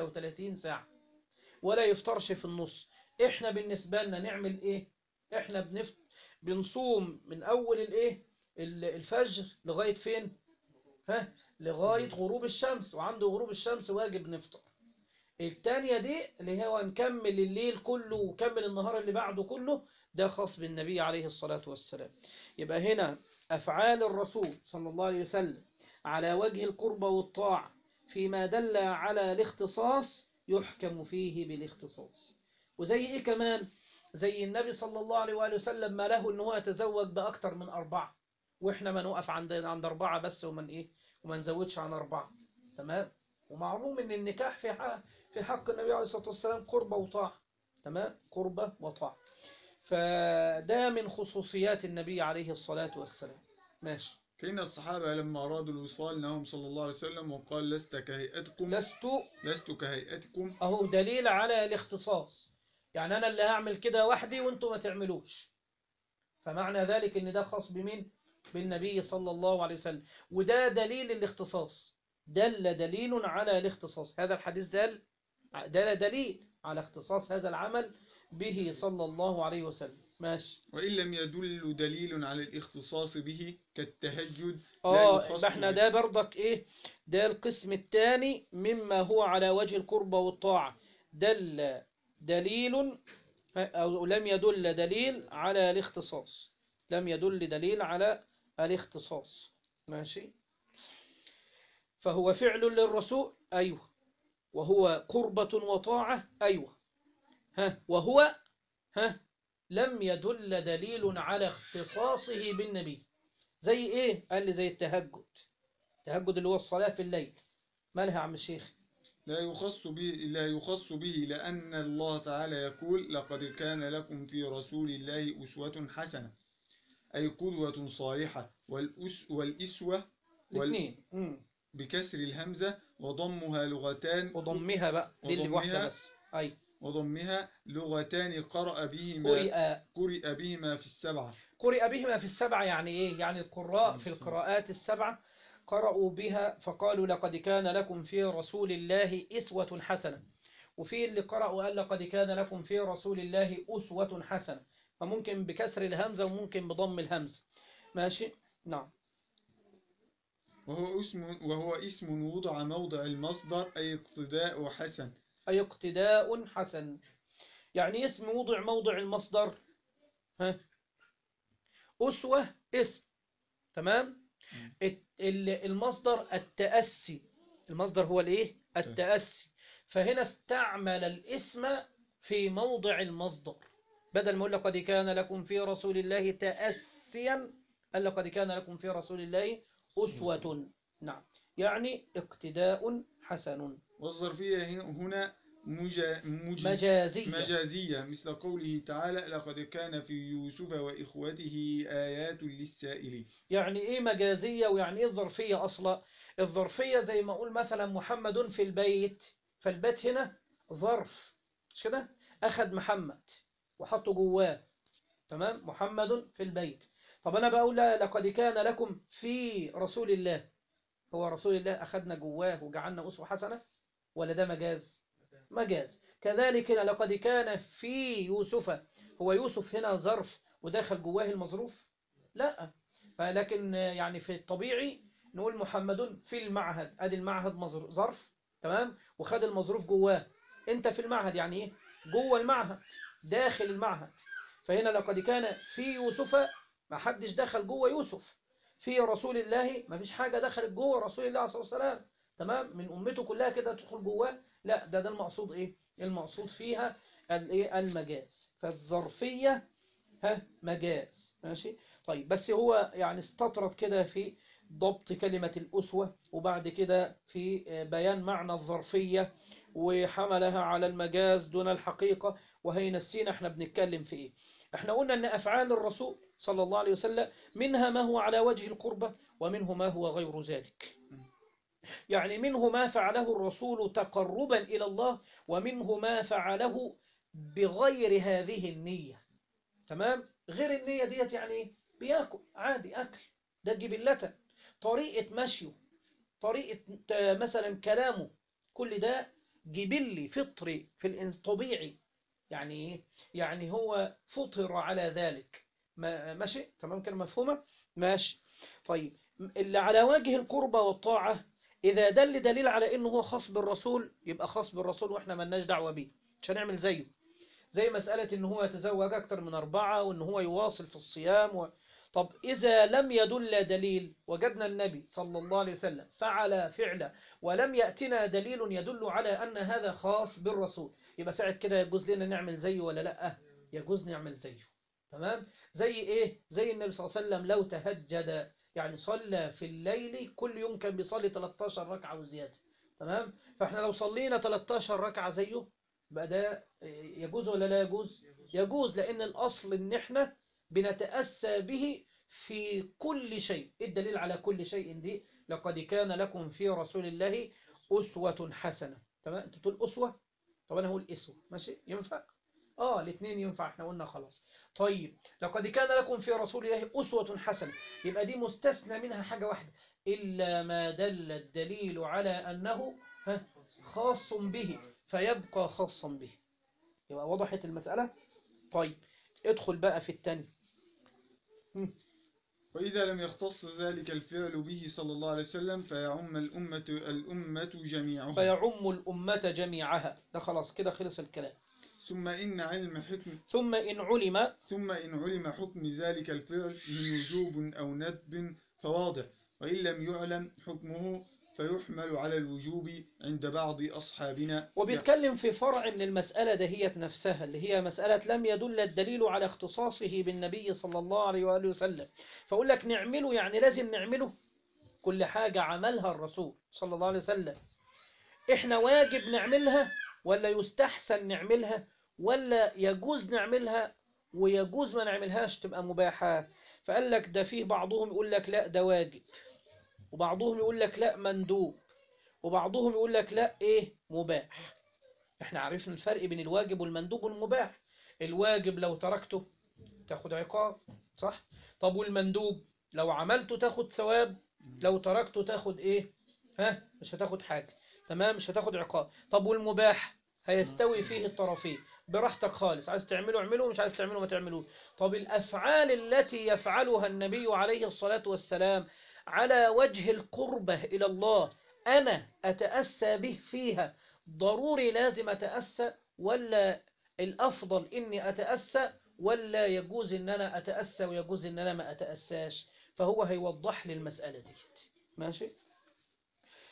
36 ساعة ولا يفطرش في النص احنا بالنسبة لنا نعمل ايه احنا بنفت بنصوم من اول الايه ال- الفجر لغاية فين ها لغاية غروب الشمس وعند غروب الشمس واجب نفطر التانية دي اللي هو نكمل الليل كله وكمل النهار اللي بعده كله ده خاص بالنبي عليه الصلاة والسلام يبقى هنا أفعال الرسول صلى الله عليه وسلم على وجه القربة والطاعة فيما دل على الاختصاص يحكم فيه بالاختصاص وزي إيه كمان زي النبي صلى الله عليه وآله وسلم ما له إن هو يتزوج بأكتر من أربعة وإحنا ما نوقف عند عند أربعة بس ومن إيه وما نزودش عن أربعة تمام ومعلوم إن النكاح في حق في حق النبي عليه الصلاة والسلام قربة وطاعة تمام قربة وطاعة فده من خصوصيات النبي عليه الصلاة والسلام ماشي فإن الصحابة لما أرادوا الوصال نهم صلى الله عليه وسلم وقال لست كهيئتكم لست لست كهيئتكم أهو دليل على الاختصاص يعني أنا اللي هعمل كده وحدي وانتم ما تعملوش فمعنى ذلك ان ده خاص بمين بالنبي صلى الله عليه وسلم وده دليل الاختصاص دل دليل على الاختصاص هذا الحديث دل دل دليل على اختصاص هذا العمل به صلى الله عليه وسلم ماشي وإن لم يدل دليل على الاختصاص به كالتهجد اه يخص يبقى احنا به. ده برضك ايه ده القسم الثاني مما هو على وجه القربة والطاعة دل دليل او لم يدل دليل على الاختصاص لم يدل دليل على الاختصاص ماشي فهو فعل للرسول ايوه وهو قربة وطاعة ايوه ها وهو ها لم يدل دليل على اختصاصه بالنبي زي ايه قال لي زي التهجد التهجد اللي هو الصلاة في الليل مالها يا عم الشيخ لا يخص به لا يخص به لأن الله تعالى يقول لقد كان لكم في رسول الله أسوة حسنة أي قدوة صالحة والأس والإسوة وال- الاثنين مم. بكسر الهمزة وضمها لغتان وضمها بقى دي اللي بواحدة وضمها بس اي وضمها لغتان قرأ بهما قرئ قرئ بهما في السبعة قرئ بهما في السبعة يعني ايه يعني القراء في السبعة. القراءات السبعة قرأوا بها فقالوا لقد كان لكم في رسول الله إسوة حسنة وفي اللي قرأوا قال لقد كان لكم في رسول الله أسوة حسنة فممكن بكسر الهمزة وممكن بضم الهمزة ماشي نعم وهو اسم وهو اسم وضع موضع المصدر أي اقتداء حسن أي اقتداء حسن يعني اسم وضع موضع المصدر ها أسوة اسم تمام الت- ال- المصدر التأسي المصدر هو الايه التأسي فهنا استعمل الاسم في موضع المصدر بدل ما يقول لقد كان لكم في رسول الله تأسيا قال لقد كان لكم في رسول الله أسوة نعم يعني اقتداء حسن والظرفية هنا- هنا مجا مج- مجازية مجازية مثل قوله تعالى لقد كان في يوسف وإخوته آيات للسائلين يعني ايه مجازية ويعني ايه الظرفية اصلا الظرفية زي ما اقول مثلا محمد في البيت فالبيت هنا ظرف مش كده اخد محمد وحطه جواه تمام محمد في البيت طب انا بقول لا لقد كان لكم في رسول الله هو رسول الله اخدنا جواه وجعلنا اسوة حسنة ولا ده مجاز مجاز كذلك هنا لقد كان في يوسف هو يوسف هنا ظرف ودخل جواه المظروف لا فلكن يعني في الطبيعي نقول محمد في المعهد ادي المعهد مظر- ظرف تمام وخد المظروف جواه انت في المعهد يعني ايه جوه المعهد داخل المعهد فهنا لقد كان في يوسف ما حدش دخل جوه يوسف في رسول الله ما فيش حاجة دخلت جوه رسول الله صلى الله عليه وسلم تمام من أمته كلها كده تدخل جواه لا ده ده المقصود إيه المقصود فيها الإيه المجاز فالظرفية ها مجاز ماشي طيب بس هو يعني استطرد كده في ضبط كلمة الأسوة وبعد كده في بيان معنى الظرفية وحملها على المجاز دون الحقيقة وهي نسينا احنا بنتكلم في ايه احنا قلنا ان افعال الرسول صلى الله عليه وسلم منها ما هو على وجه القربة ومنه ما هو غير ذلك يعني منه ما فعله الرسول تقربا إلى الله ومنه ما فعله بغير هذه النية تمام غير النية ديت يعني ايه بياكل عادي أكل ده جبلة طريقة مشيه طريقة آه، مثلا كلامه كل ده جبلي فطري في الإنس طبيعي يعني ايه يعني هو فطر على ذلك ما ماشي تمام كده مفهومة ماشي طيب اللي على وجه القربة والطاعة إذا دل دليل على إنه هو خاص بالرسول يبقى خاص بالرسول وإحنا ملناش دعوة بيه مش هنعمل زيه زي مسألة إن هو يتزوج أكتر من أربعة وإن هو يواصل في الصيام و... طب إذا لم يدل دليل وجدنا النبي صلى الله عليه وسلم فعل فعلا ولم يأتنا دليل يدل على أن هذا خاص بالرسول يبقى ساعة كده يجوز لنا نعمل زيه ولا لأ يجوز نعمل زيه تمام زي إيه زي النبي صلى الله عليه وسلم لو تهجد يعني صلى في الليل كل يوم كان بيصلي 13 ركعة وزيادة تمام فاحنا لو صلينا 13 ركعة زيه بقى ده يجوز ولا لا يجوز يجوز لأن الأصل إن احنا بنتأسى به في كل شيء إيه الدليل على كل شيء دي لقد كان لكم في رسول الله أسوة حسنة تمام أنت بتقول أسوة طب أنا هقول أسوة ماشي ينفع آه الاثنين ينفع احنا قلنا خلاص طيب لقد كان لكم في رسول الله أسوة حسنة يبقى دي مستثنى منها حاجة واحدة إلا ما دل الدليل على أنه ها خاص به فيبقى خاصا به يبقى وضحت المسألة طيب ادخل بقى في التاني وإذا لم يختص ذلك الفعل به صلى الله عليه وسلم فيعم الأمة الأمة جميعها فيعم الأمة جميعها ده خلاص كده خلص الكلام ثم إن علم حكم ثم إن علم ثم إن علم حكم ذلك الفعل من وجوب أو ندب فواضح وإن لم يعلم حكمه فيحمل على الوجوب عند بعض أصحابنا وبيتكلم في فرع من المسألة دهيت نفسها اللي هي مسألة لم يدل الدليل على اختصاصه بالنبي صلى الله عليه وآله وسلم فأقول لك نعمله يعني لازم نعمله كل حاجة عملها الرسول صلى الله عليه وسلم إحنا واجب نعملها ولا يستحسن نعملها ولا يجوز نعملها ويجوز ما نعملهاش تبقى مباحة فقال لك ده فيه بعضهم يقول لك لا ده واجب وبعضهم يقول لك لا مندوب وبعضهم يقول لك لا ايه مباح احنا عرفنا الفرق بين الواجب والمندوب والمباح الواجب لو تركته تاخد عقاب صح طب والمندوب لو عملته تاخد ثواب لو تركته تاخد ايه ها مش هتاخد حاجة تمام مش هتاخد عقاب طب والمباح هيستوي فيه الطرفين براحتك خالص عايز تعمله اعمله مش عايز تعمله ما تعملوش طب الأفعال التي يفعلها النبي عليه الصلاة والسلام على وجه القربة إلى الله أنا أتأسى به فيها ضروري لازم أتأسى ولا الأفضل إني أتأسى ولا يجوز إن أنا أتأسى ويجوز إن أنا ما أتأساش فهو هيوضح لي المسألة دي ماشي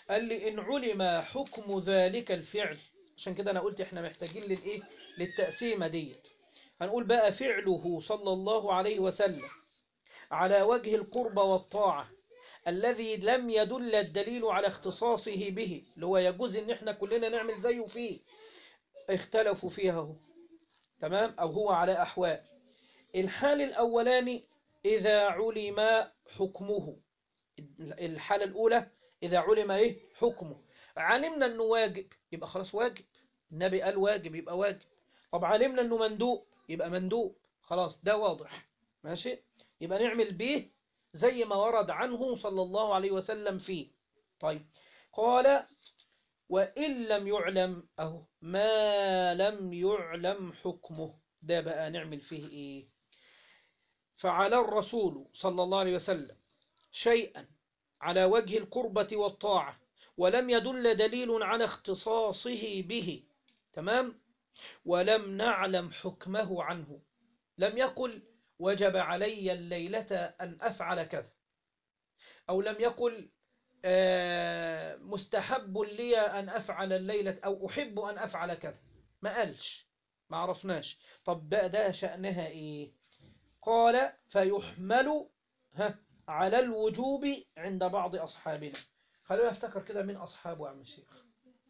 قال لي إن علم حكم ذلك الفعل عشان كده أنا قلت إحنا محتاجين للإيه للتقسيمة ديت هنقول بقى فعله صلى الله عليه وسلم على وجه القرب والطاعة الذي لم يدل الدليل على اختصاصه به اللي هو يجوز ان احنا كلنا نعمل زيه فيه اختلفوا فيها هو تمام او هو على احوال الحال الاولاني اذا علم حكمه الحالة الاولى اذا علم ايه حكمه علمنا انه واجب يبقى خلاص واجب النبي قال واجب يبقى واجب طب علمنا انه مندوب يبقى مندوب خلاص ده واضح ماشي يبقى نعمل به زي ما ورد عنه صلى الله عليه وسلم فيه طيب قال وإن لم يعلم أهو ما لم يعلم حكمه ده بقى نعمل فيه إيه فعلى الرسول صلى الله عليه وسلم شيئا على وجه القربة والطاعة ولم يدل دليل على اختصاصه به تمام ولم نعلم حكمه عنه لم يقل وجب علي الليلة أن أفعل كذا أو لم يقل آه، مستحب لي أن أفعل الليلة أو أحب أن أفعل كذا ما قالش ما عرفناش طب بقى ده شأنها إيه قال فيحمل ها على الوجوب عند بعض أصحابنا خلونا نفتكر كده مين أصحابه يا عم الشيخ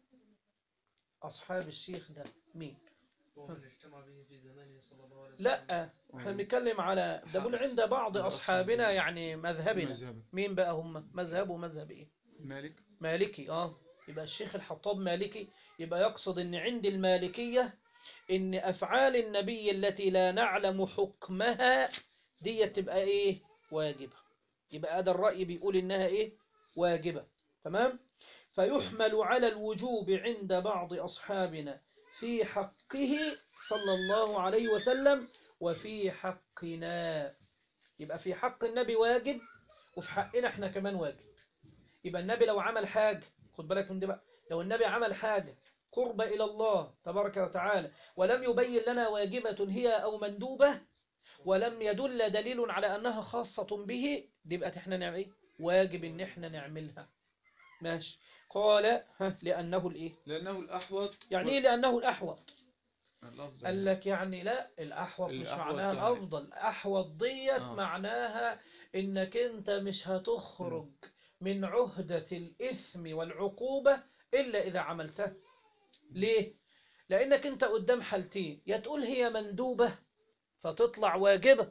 أصحاب الشيخ ده مين ومن اجتمع به في زمانه صلى الله عليه وسلم لا احنا بنتكلم على ده بقول عند بعض أصحابنا يعني مذهبنا مذهب مين بقى هم مذهبه مذهب إيه مالك مالكي اه يبقى الشيخ الحطاب مالكي يبقى يقصد ان عند المالكية ان افعال النبي التي لا نعلم حكمها دي تبقى ايه واجبة يبقى هذا الرأي بيقول انها ايه واجبة تمام فيحمل على الوجوب عند بعض اصحابنا في حقه صلى الله عليه وسلم وفي حقنا يبقى في حق النبي واجب وفي حقنا احنا كمان واجب يبقى النبي لو عمل حاجة خد بالك من دي بقى لو النبي عمل حاجة قرب إلى الله تبارك وتعالى ولم يبين لنا واجبة هي أو مندوبة ولم يدل دليل على أنها خاصة به دي بقى احنا نعمل ايه واجب ان احنا نعملها ماشي قال ها لأنه الايه لأنه الأحوط يعني ايه لأنه الأحوط الأفضل قال لك يعني لا الأحوط مش الأحوط معناها يعني- الأفضل أحوط ديت آه. معناها إنك أنت مش هتخرج من عهدة الإثم والعقوبة إلا إذا عملتها ليه؟ لأنك أنت قدام حالتين يا تقول هي مندوبة فتطلع واجبة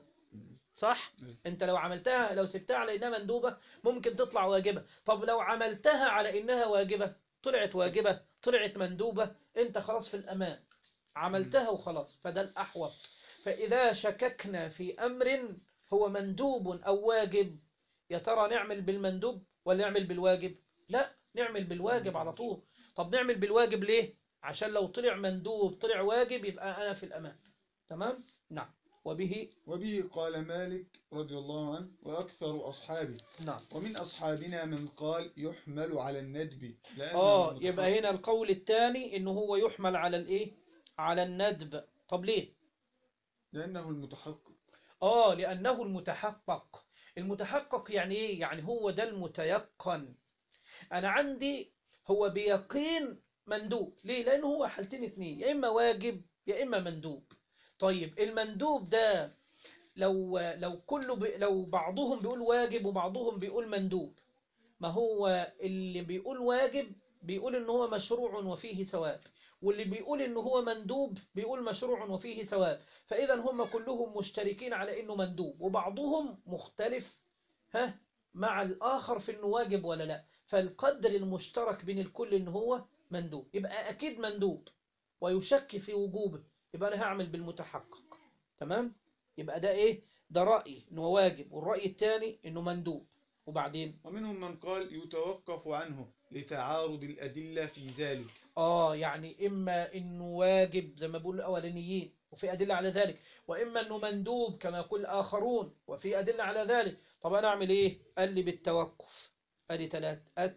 صح؟ مم. أنت لو عملتها لو سبتها على إنها مندوبة ممكن تطلع واجبة طب لو عملتها على إنها واجبة طلعت واجبة طلعت مندوبة أنت خلاص في الأمان عملتها وخلاص فده الأحوط فإذا شككنا في أمر هو مندوب أو واجب يا ترى نعمل بالمندوب ولا نعمل بالواجب لا نعمل بالواجب على طول طب نعمل بالواجب ليه عشان لو طلع مندوب طلع واجب يبقى أنا في الأمان تمام نعم وبه وبه قال مالك رضي الله عنه وأكثر أصحابه نعم ومن أصحابنا من قال يحمل على الندب لأنه آه متحقق- يبقى هنا القول الثاني إنه هو يحمل على الإيه على الندب طب ليه لأنه المتحقق آه لأنه المتحقق المتحقق يعني إيه؟ يعني هو ده المتيقن أنا عندي هو بيقين مندوب ليه؟ لأنه هو حالتين اتنين يا إما واجب يا إما مندوب طيب المندوب ده لو لو كله بي لو بعضهم بيقول واجب وبعضهم بيقول مندوب ما هو اللي بيقول واجب بيقول إن هو مشروع وفيه ثواب واللي بيقول إن هو مندوب بيقول مشروع وفيه ثواب فإذا هم كلهم مشتركين على إنه مندوب وبعضهم مختلف ها مع الآخر في إنه واجب ولا لا فالقدر المشترك بين الكل إن هو مندوب يبقى أكيد مندوب ويشك في وجوبه يبقى أنا هعمل بالمتحقق تمام يبقى ده إيه ده رأي إنه واجب والرأي الثاني إنه مندوب وبعدين ومنهم من قال يتوقف عنه لتعارض الأدلة في ذلك آه يعني إما إنه واجب زي ما بيقول الأولانيين وفي أدلة على ذلك وإما إنه مندوب كما يقول الآخرون وفي أدلة على ذلك طب أنا أعمل إيه؟ قال لي بالتوقف أدي ثلاث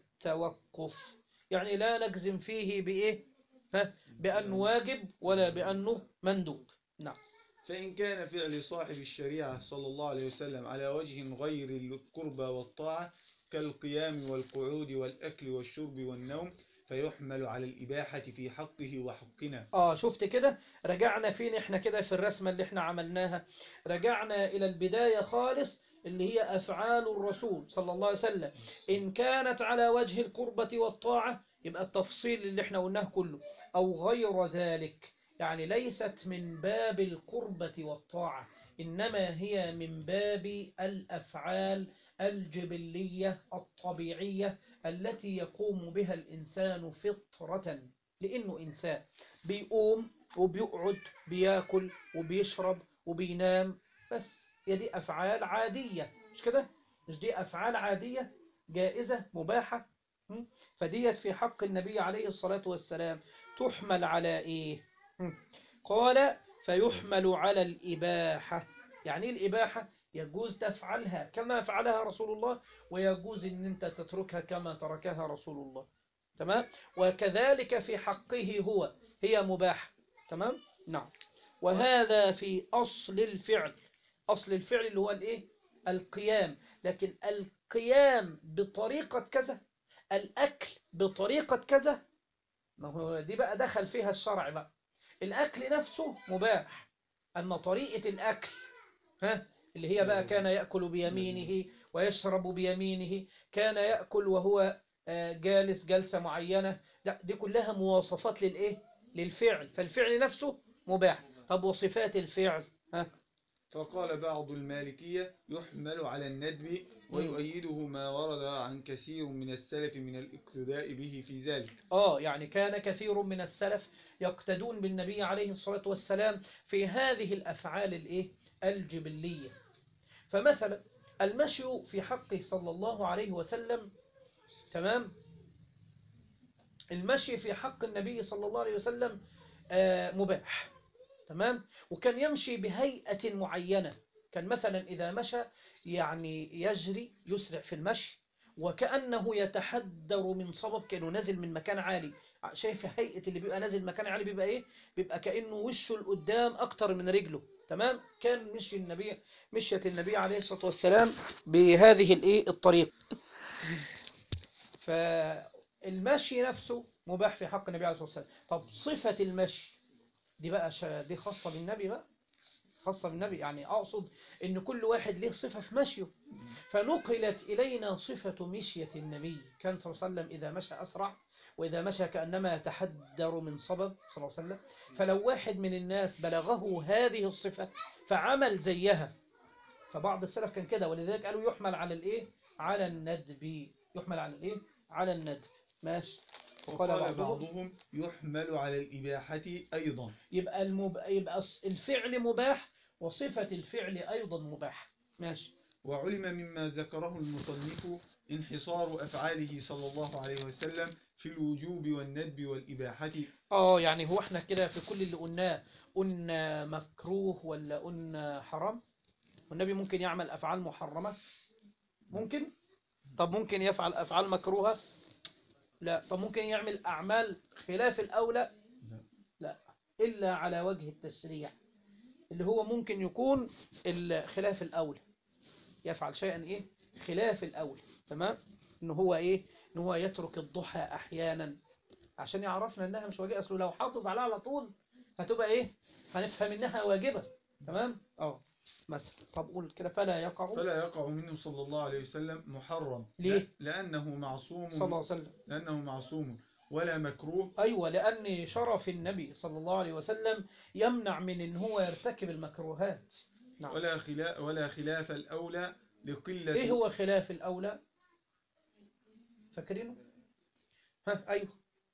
التوقف يعني لا نجزم فيه بإيه؟ ها؟ بأنه واجب ولا بأنه مندوب نعم فإن كان فعل صاحب الشريعة صلى الله عليه وسلم على وجه غير القربى والطاعة كالقيام والقعود والأكل والشرب والنوم فيحمل على الإباحة في حقه وحقنا اه شفت كده رجعنا فين احنا كده في الرسمة اللي احنا عملناها رجعنا الى البداية خالص اللي هي افعال الرسول صلى الله عليه وسلم ان كانت على وجه القربة والطاعة يبقى التفصيل اللي احنا قلناه كله او غير ذلك يعني ليست من باب القربة والطاعة إنما هي من باب الأفعال الجبلية الطبيعية التي يقوم بها الإنسان فطرة لأنه إنسان بيقوم وبيقعد بياكل وبيشرب وبينام بس هي دي أفعال عادية مش كده؟ مش دي أفعال عادية جائزة مباحة م? فديت في حق النبي عليه الصلاة والسلام تحمل على إيه؟ م? قال فيحمل على الإباحة يعني إيه الإباحة يجوز تفعلها كما فعلها رسول الله ويجوز أن أنت تتركها كما تركها رسول الله تمام وكذلك في حقه هو هي مباحة تمام نعم وهذا في أصل الفعل أصل الفعل اللي هو الإيه القيام لكن القيام بطريقة كذا الأكل بطريقة كذا ما هو دي بقى دخل فيها الشرع بقى الأكل نفسه مباح أما طريقة الأكل ها اللي هي بقى كان يأكل بيمينه ويشرب بيمينه كان يأكل وهو جالس جلسة معينة لا دي كلها مواصفات للإيه للفعل فالفعل نفسه مباح طب وصفات الفعل ها فقال بعض المالكية يحمل على الندب ويؤيده ما ورد عن كثير من السلف من الاقتداء به في ذلك آه يعني كان كثير من السلف يقتدون بالنبي عليه الصلاة والسلام في هذه الأفعال الإيه الجبلية فمثلا المشي في حقه صلى الله عليه وسلم تمام المشي في حق النبي صلى الله عليه وسلم آه مباح تمام وكان يمشي بهيئة معينة كان مثلا إذا مشى يعني يجري يسرع في المشي وكأنه يتحدر من صبب كأنه نازل من مكان عالي شايف هيئة اللي بيبقى نازل مكان عالي بيبقى إيه بيبقى كأنه وشه لقدام أكتر من رجله تمام كان مشي النبي مشيت النبي عليه الصلاة والسلام بهذه الإيه الطريق فالمشي نفسه مباح في حق النبي عليه الصلاة والسلام طب صفة المشي دي بقى شا... دي خاصة بالنبي بقى خاصة بالنبي يعني أقصد إن كل واحد له صفة في مشيه فنقلت إلينا صفة مشية النبي كان صلى الله عليه وسلم إذا مشى أسرع وإذا مشى كأنما يتحدر من صبب صلى الله عليه وسلم فلو واحد من الناس بلغه هذه الصفة فعمل زيها فبعض السلف كان كده ولذلك قالوا يحمل على الإيه على الندب يحمل على الإيه على الندب ماشي وقال بعضهم يحمل على الإباحة أيضا يبقى, المب... يبقى الفعل مباح وصفة الفعل أيضا مباح ماشي وعلم مما ذكره المصنف انحصار أفعاله صلى الله عليه وسلم في الوجوب والندب والإباحة اه يعني هو احنا كده في كل اللي قلناه قلنا مكروه ولا قلنا حرام والنبي ممكن يعمل أفعال محرمة ممكن طب ممكن يفعل أفعال مكروهة لا طب ممكن يعمل أعمال خلاف الأولى لا إلا على وجه التشريع اللي هو ممكن يكون خلاف الأولى يفعل شيئا إيه خلاف الأولى تمام إن هو إيه إن هو يترك الضحى أحيانا عشان يعرفنا إنها مش واجبة أصله لو حافظ عليها على طول هتبقى إيه هنفهم إنها واجبة تمام اه مثلا طب قول كده فلا يقع فلا يقع منه صلى الله عليه وسلم محرم ليه؟ لأنه معصوم صلى الله عليه وسلم لأنه معصوم ولا مكروه أيوة لأن شرف النبي صلى الله عليه وسلم يمنع من إن هو يرتكب المكروهات نعم. ولا خلاف ولا خلاف الأولى لقلة إيه هو خلاف الأولى فاكرينه ها أيوه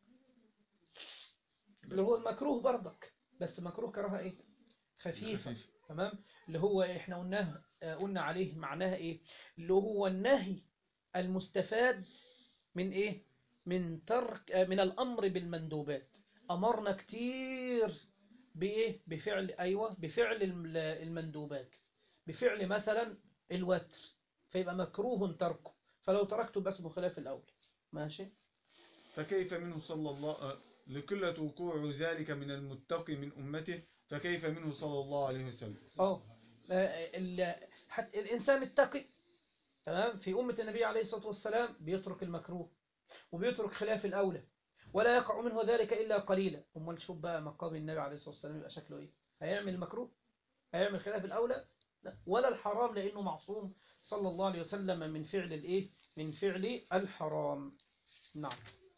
اللي هو المكروه برضك بس مكروه كراهة إيه خفيفة خفيف. تمام اللي هو احنا قلناه قلنا عليه معناها ايه اللي هو النهي المستفاد من ايه من ترك من الامر بالمندوبات امرنا كتير بايه بفعل ايوه بفعل المندوبات بفعل مثلا الوتر فيبقى مكروه تركه فلو تركته بس خلاف الاول ماشي فكيف منه صلى الله لقلة وقوع ذلك من المتقي من أمته فكيف منه صلى الله عليه وسلم اه الانسان التقي تمام في أمة النبي عليه الصلاة والسلام بيترك المكروه وبيترك خلاف الأولى ولا يقع منه ذلك إلا قليلا أمال شوف بقى مقام النبي عليه الصلاة والسلام يبقى شكله إيه هيعمل مكروه هيعمل خلاف الأولى لا. ولا الحرام لأنه معصوم صلى الله عليه وسلم من فعل الإيه من فعل الحرام نعم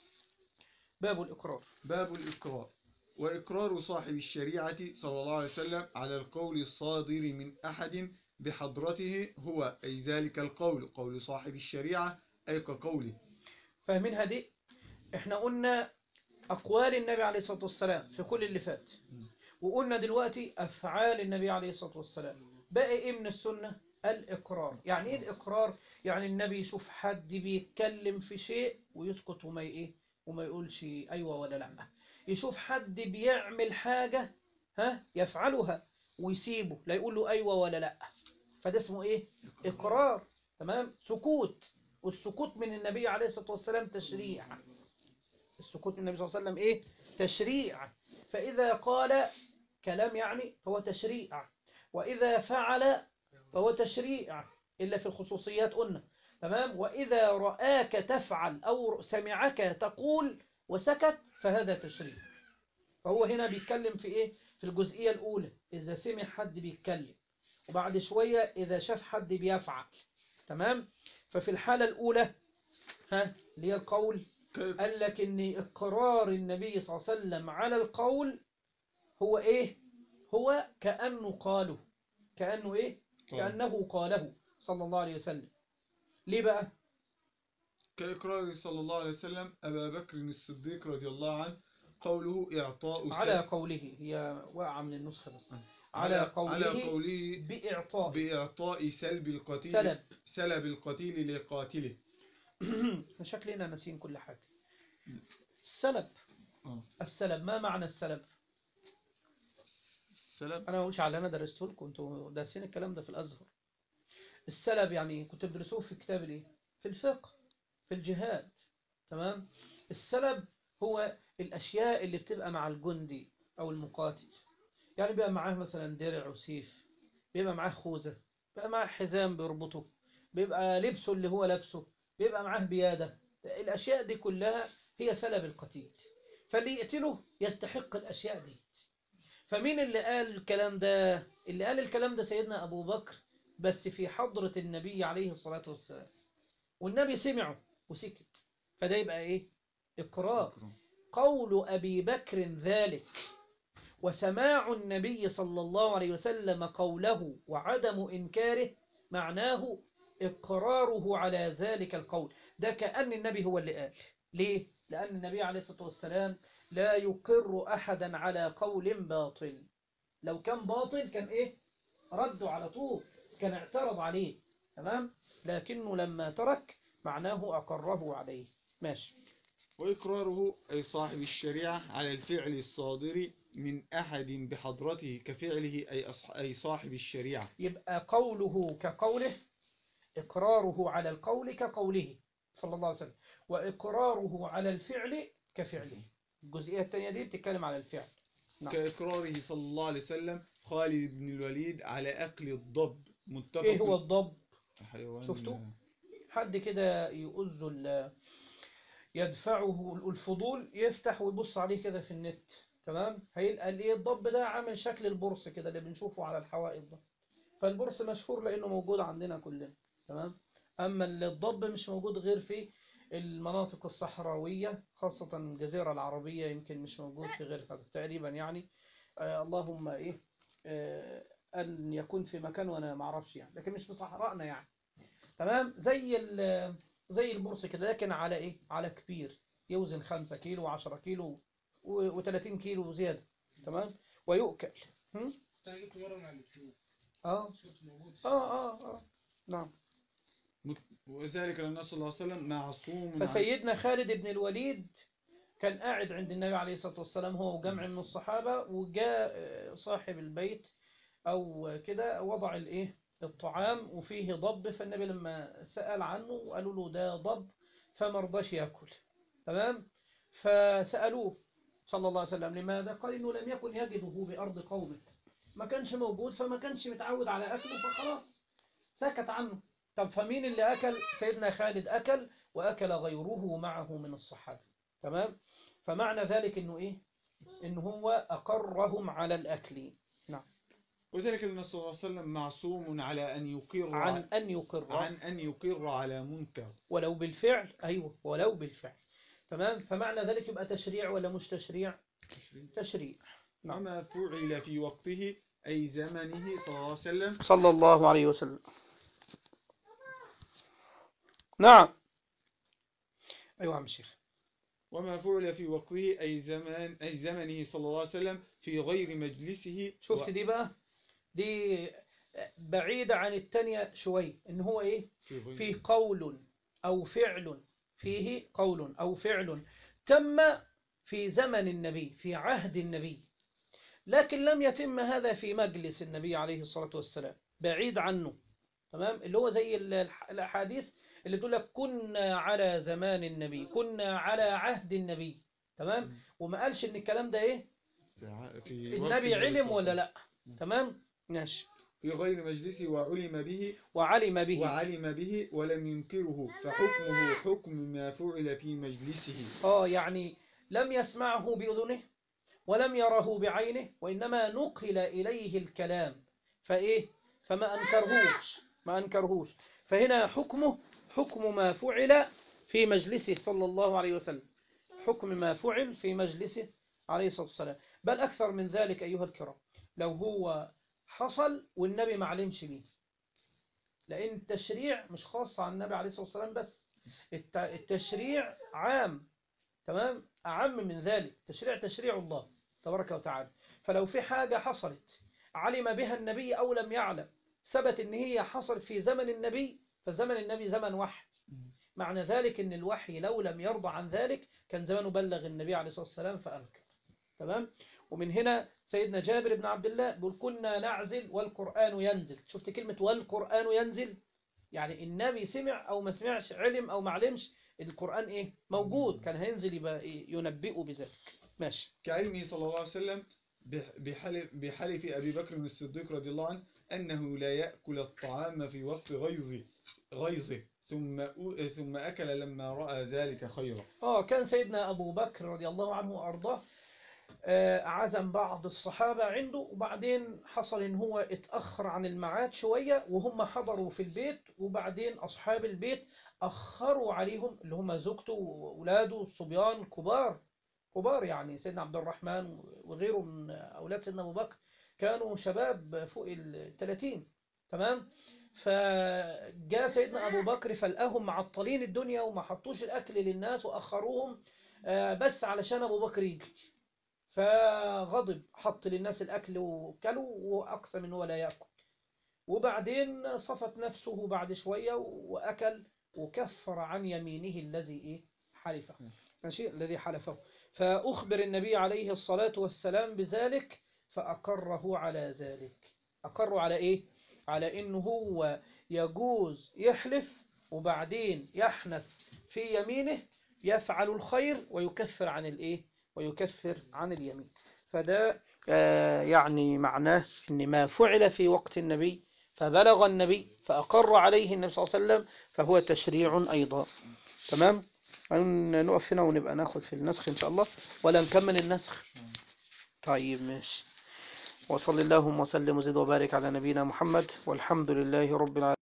باب الإقرار باب الإقرار وإقرار صاحب الشريعة صلى الله عليه وسلم على القول الصادر من أحد بحضرته هو أي ذلك القول قول صاحب الشريعة أي كقوله فاهمينها دي احنا قلنا أقوال النبي عليه الصلاة والسلام في كل اللي فات وقلنا دلوقتي أفعال النبي عليه الصلاة والسلام بقى إيه من السنة الإقرار يعني إيه الإقرار يعني النبي يشوف حد بيتكلم في شيء ويسكت وما إيه وما يقولش أيوة ولا لا يشوف حد بيعمل حاجة ها يفعلها ويسيبه لا يقول له أيوة ولا لا فده اسمه إيه إقرار تمام سكوت والسكوت من النبي عليه الصلاة والسلام تشريع السكوت من النبي صلى الله عليه وسلم إيه تشريع فإذا قال كلام يعني فهو تشريع وإذا فعل فهو تشريع إلا في الخصوصيات قلنا تمام وإذا رآك تفعل أو سمعك تقول وسكت فهذا تشريع فهو هنا بيتكلم في إيه في الجزئية الأولى إذا سمع حد بيتكلم وبعد شوية إذا شاف حد بيفعل تمام ففي الحالة الأولى ها اللي هي القول قال لك إن إقرار النبي صلى الله عليه وسلم على القول هو إيه هو كأنه قاله كأنه إيه كأنه قاله صلى الله عليه وسلم ليه بقى كإقرار صلى الله عليه وسلم أبا بكر الصديق رضي الله عنه قوله إعطاء على سلب قوله هي واقعة من النسخة بس على قوله, على قوله بإعطاء بإعطاء سلب القتيل سلب سلب القتيل لقاتله شكلنا ناسين كل حاجة السلب آه. السلب ما معنى السلب سلب انا مش على انا درسته لكم انتوا دارسين الكلام ده في الازهر السلب يعني كنت بتدرسوه في كتاب الايه في الفقه في الجهاد تمام السلب هو الاشياء اللي بتبقى مع الجندي او المقاتل يعني بيبقى معاه مثلا درع وسيف بيبقى معاه خوذه بيبقى معاه حزام بيربطه بيبقى لبسه اللي هو لابسه بيبقى معاه بياده الاشياء دي كلها هي سلب القتيل فاللي يقتله يستحق الاشياء دي فمين اللي قال الكلام ده اللي قال الكلام ده سيدنا أبو بكر بس في حضرة النبي عليه الصلاة والسلام والنبي سمعه وسكت فده يبقى إيه إقرار قول أبي بكر ذلك وسماع النبي صلى الله عليه وسلم قوله وعدم إنكاره معناه إقراره على ذلك القول ده كأن النبي هو اللي قال ليه؟ لأن النبي عليه الصلاة والسلام لا يقر أحدا على قول باطل لو كان باطل كان إيه رده على طول كان اعترض عليه تمام لكنه لما ترك معناه أقره عليه ماشي وإقراره أي صاحب الشريعة على الفعل الصادر من أحد بحضرته كفعله أي, أصح... أي صاحب الشريعة يبقى قوله كقوله إقراره على القول كقوله صلى الله عليه وسلم وإقراره على الفعل كفعله الجزئية الثانية دي بتتكلم على الفعل نعم. كإقراره صلى الله عليه وسلم خالد بن الوليد على أكل الضب متفق إيه هو الضب حيوان شفتوا؟ حد كده يؤذ ال- يدفعه الفضول يفتح ويبص عليه كده في النت تمام هيلقى الايه الضب ده عامل شكل البرص كده اللي بنشوفه على الحوائط ده فالبرص مشهور لانه موجود عندنا كلنا تمام اما الضب مش موجود غير في المناطق الصحراوية خاصة الجزيرة العربية يمكن مش موجود في غيرها تقريبا يعني آه اللهم ايه آه ان يكون في مكان وانا ما اعرفش يعني لكن مش في صحراءنا يعني تمام زي ال- زي البورصة كده لكن على ايه على كبير يوزن 5 كيلو و10 كيلو و30 كيلو زيادة تمام ويؤكل هم؟ انا جبت مره من على اليوتيوب اه شفت موجود اه اه اه نعم وذلك لأن صلى الله عليه وسلم معصوم عن- فسيدنا خالد بن الوليد كان قاعد عند النبي عليه الصلاة والسلام هو وجمع من الصحابة وجاء آه، صاحب البيت أو كده وضع الإيه الطعام وفيه ضب فالنبي لما سأل عنه وقالوا له ده ضب فما رضاش يأكل تمام فسألوه صلى الله عليه وسلم لماذا قال إنه لم يكن يجده بأرض قومه ما كانش موجود فما كانش متعود على أكله فخلاص سكت عنه طب فمين اللي أكل سيدنا خالد أكل وأكل غيره معه من الصحابة تمام فمعنى ذلك إنه إيه إن هو أقرهم على الأكل وذلك أن صلى الله عليه وسلم معصوم على أن يقر عن أن يقر عن أن يقر على منكر ولو بالفعل أيوه ولو بالفعل تمام فمعنى ذلك يبقى تشريع ولا مش تشريع تشريع نعم. وما فعل في وقته أي زمنه صلى الله عليه وسلم صلى الله عليه وسلم نعم أيوة عم الشيخ وما فعل في وقته أي زمان أي زمنه صلى الله عليه وسلم في غير مجلسه شفت دي بقى دي بعيدة عن التانية شوي إن هو إيه في غير فيه قول أو فعل فيه قول أو فعل تم في زمن النبي في عهد النبي لكن لم يتم هذا في مجلس النبي عليه الصلاة والسلام بعيد عنه تمام اللي هو زي ال- الح- الأحاديث اللي تقول لك كنا على زمان النبي كنا على عهد النبي تمام وما قالش ان الكلام ده ايه في ع- في وقت النبي علم صلى الله ولا عليه لا تمام ماشي وسلم. في غير مجلسه وعلم به وعلم به وعلم به ولم ينكره فحكمه حكم ما فعل في مجلسه اه يعني لم يسمعه بأذنه ولم يره بعينه وإنما نقل إليه الكلام فإيه فما أنكرهوش ما أنكرهوش فهنا حكمه حكم ما فعل في مجلسه صلى الله عليه وسلم حكم ما فعل في مجلسه عليه الصلاة والسلام بل أكثر من ذلك أيها الكرام لو هو حصل والنبي ما علمش بيه لأن التشريع مش خاص عن النبي عليه الصلاة والسلام بس الت- التشريع عام تمام أعم من ذلك تشريع تشريع الله تبارك وتعالى فلو في حاجة حصلت علم بها النبي أو لم يعلم ثبت إن هي حصلت في زمن النبي فزمن النبي زمن وحي معنى ذلك إن الوحي لو لم يرضى عن ذلك كان زمانه بلغ النبي عليه الصلاة والسلام فأنكر تمام ومن هنا سيدنا جابر بن عبد الله بيقول كنا نعزل والقرآن ينزل شفت كلمة والقرآن ينزل يعني النبي سمع أو ما سمعش علم أو ما علمش القرآن إيه موجود كان هينزل يبقى إيه ينبئه بذلك ماشي كعلمه صلى الله عليه وسلم بح- بحلف, بحلف أبي بكر الصديق رضي الله عنه أنه لا يأكل الطعام في وقت غيظه غيظه ثم أو- ثم أكل لما رأى ذلك خيرا آه كان سيدنا أبو بكر رضي الله عنه وأرضاه آه، عزم بعض الصحابة عنده وبعدين حصل إن هو اتأخر عن الميعاد شوية وهم حضروا في البيت وبعدين أصحاب البيت أخروا عليهم اللي هم زوجته وأولاده الصبيان كبار كبار يعني سيدنا عبد الرحمن وغيره من أولاد سيدنا أبو بكر كانوا شباب فوق الثلاثين تمام فجاء سيدنا أبو بكر فلقاهم معطلين الدنيا وما حطوش الأكل للناس وأخروهم آه، بس علشان أبو بكر يجي فغضب حط للناس الأكل وكلوا وأقسم إنه لا يأكل وبعدين صفت نفسه بعد شوية وأكل وكفر عن يمينه الذي إيه حلفه ماشي الذي حلفه فأخبر النبي عليه الصلاة والسلام بذلك فأقره على ذلك أقره على إيه على إنه هو يجوز يحلف وبعدين يحنث في يمينه يفعل الخير ويكفر عن الإيه ويكفر عن اليمين فده آه، يعني معناه ان ما فعل في وقت النبي فبلغ النبي فأقر عليه النبي صلى الله عليه وسلم فهو تشريع أيضا تمام هن- نقف هنا ونبقى ناخد في النسخ إن شاء الله ولا نكمل النسخ طيب ماشي وصل اللهم وسلم وزد وبارك على نبينا محمد والحمد لله رب العالمين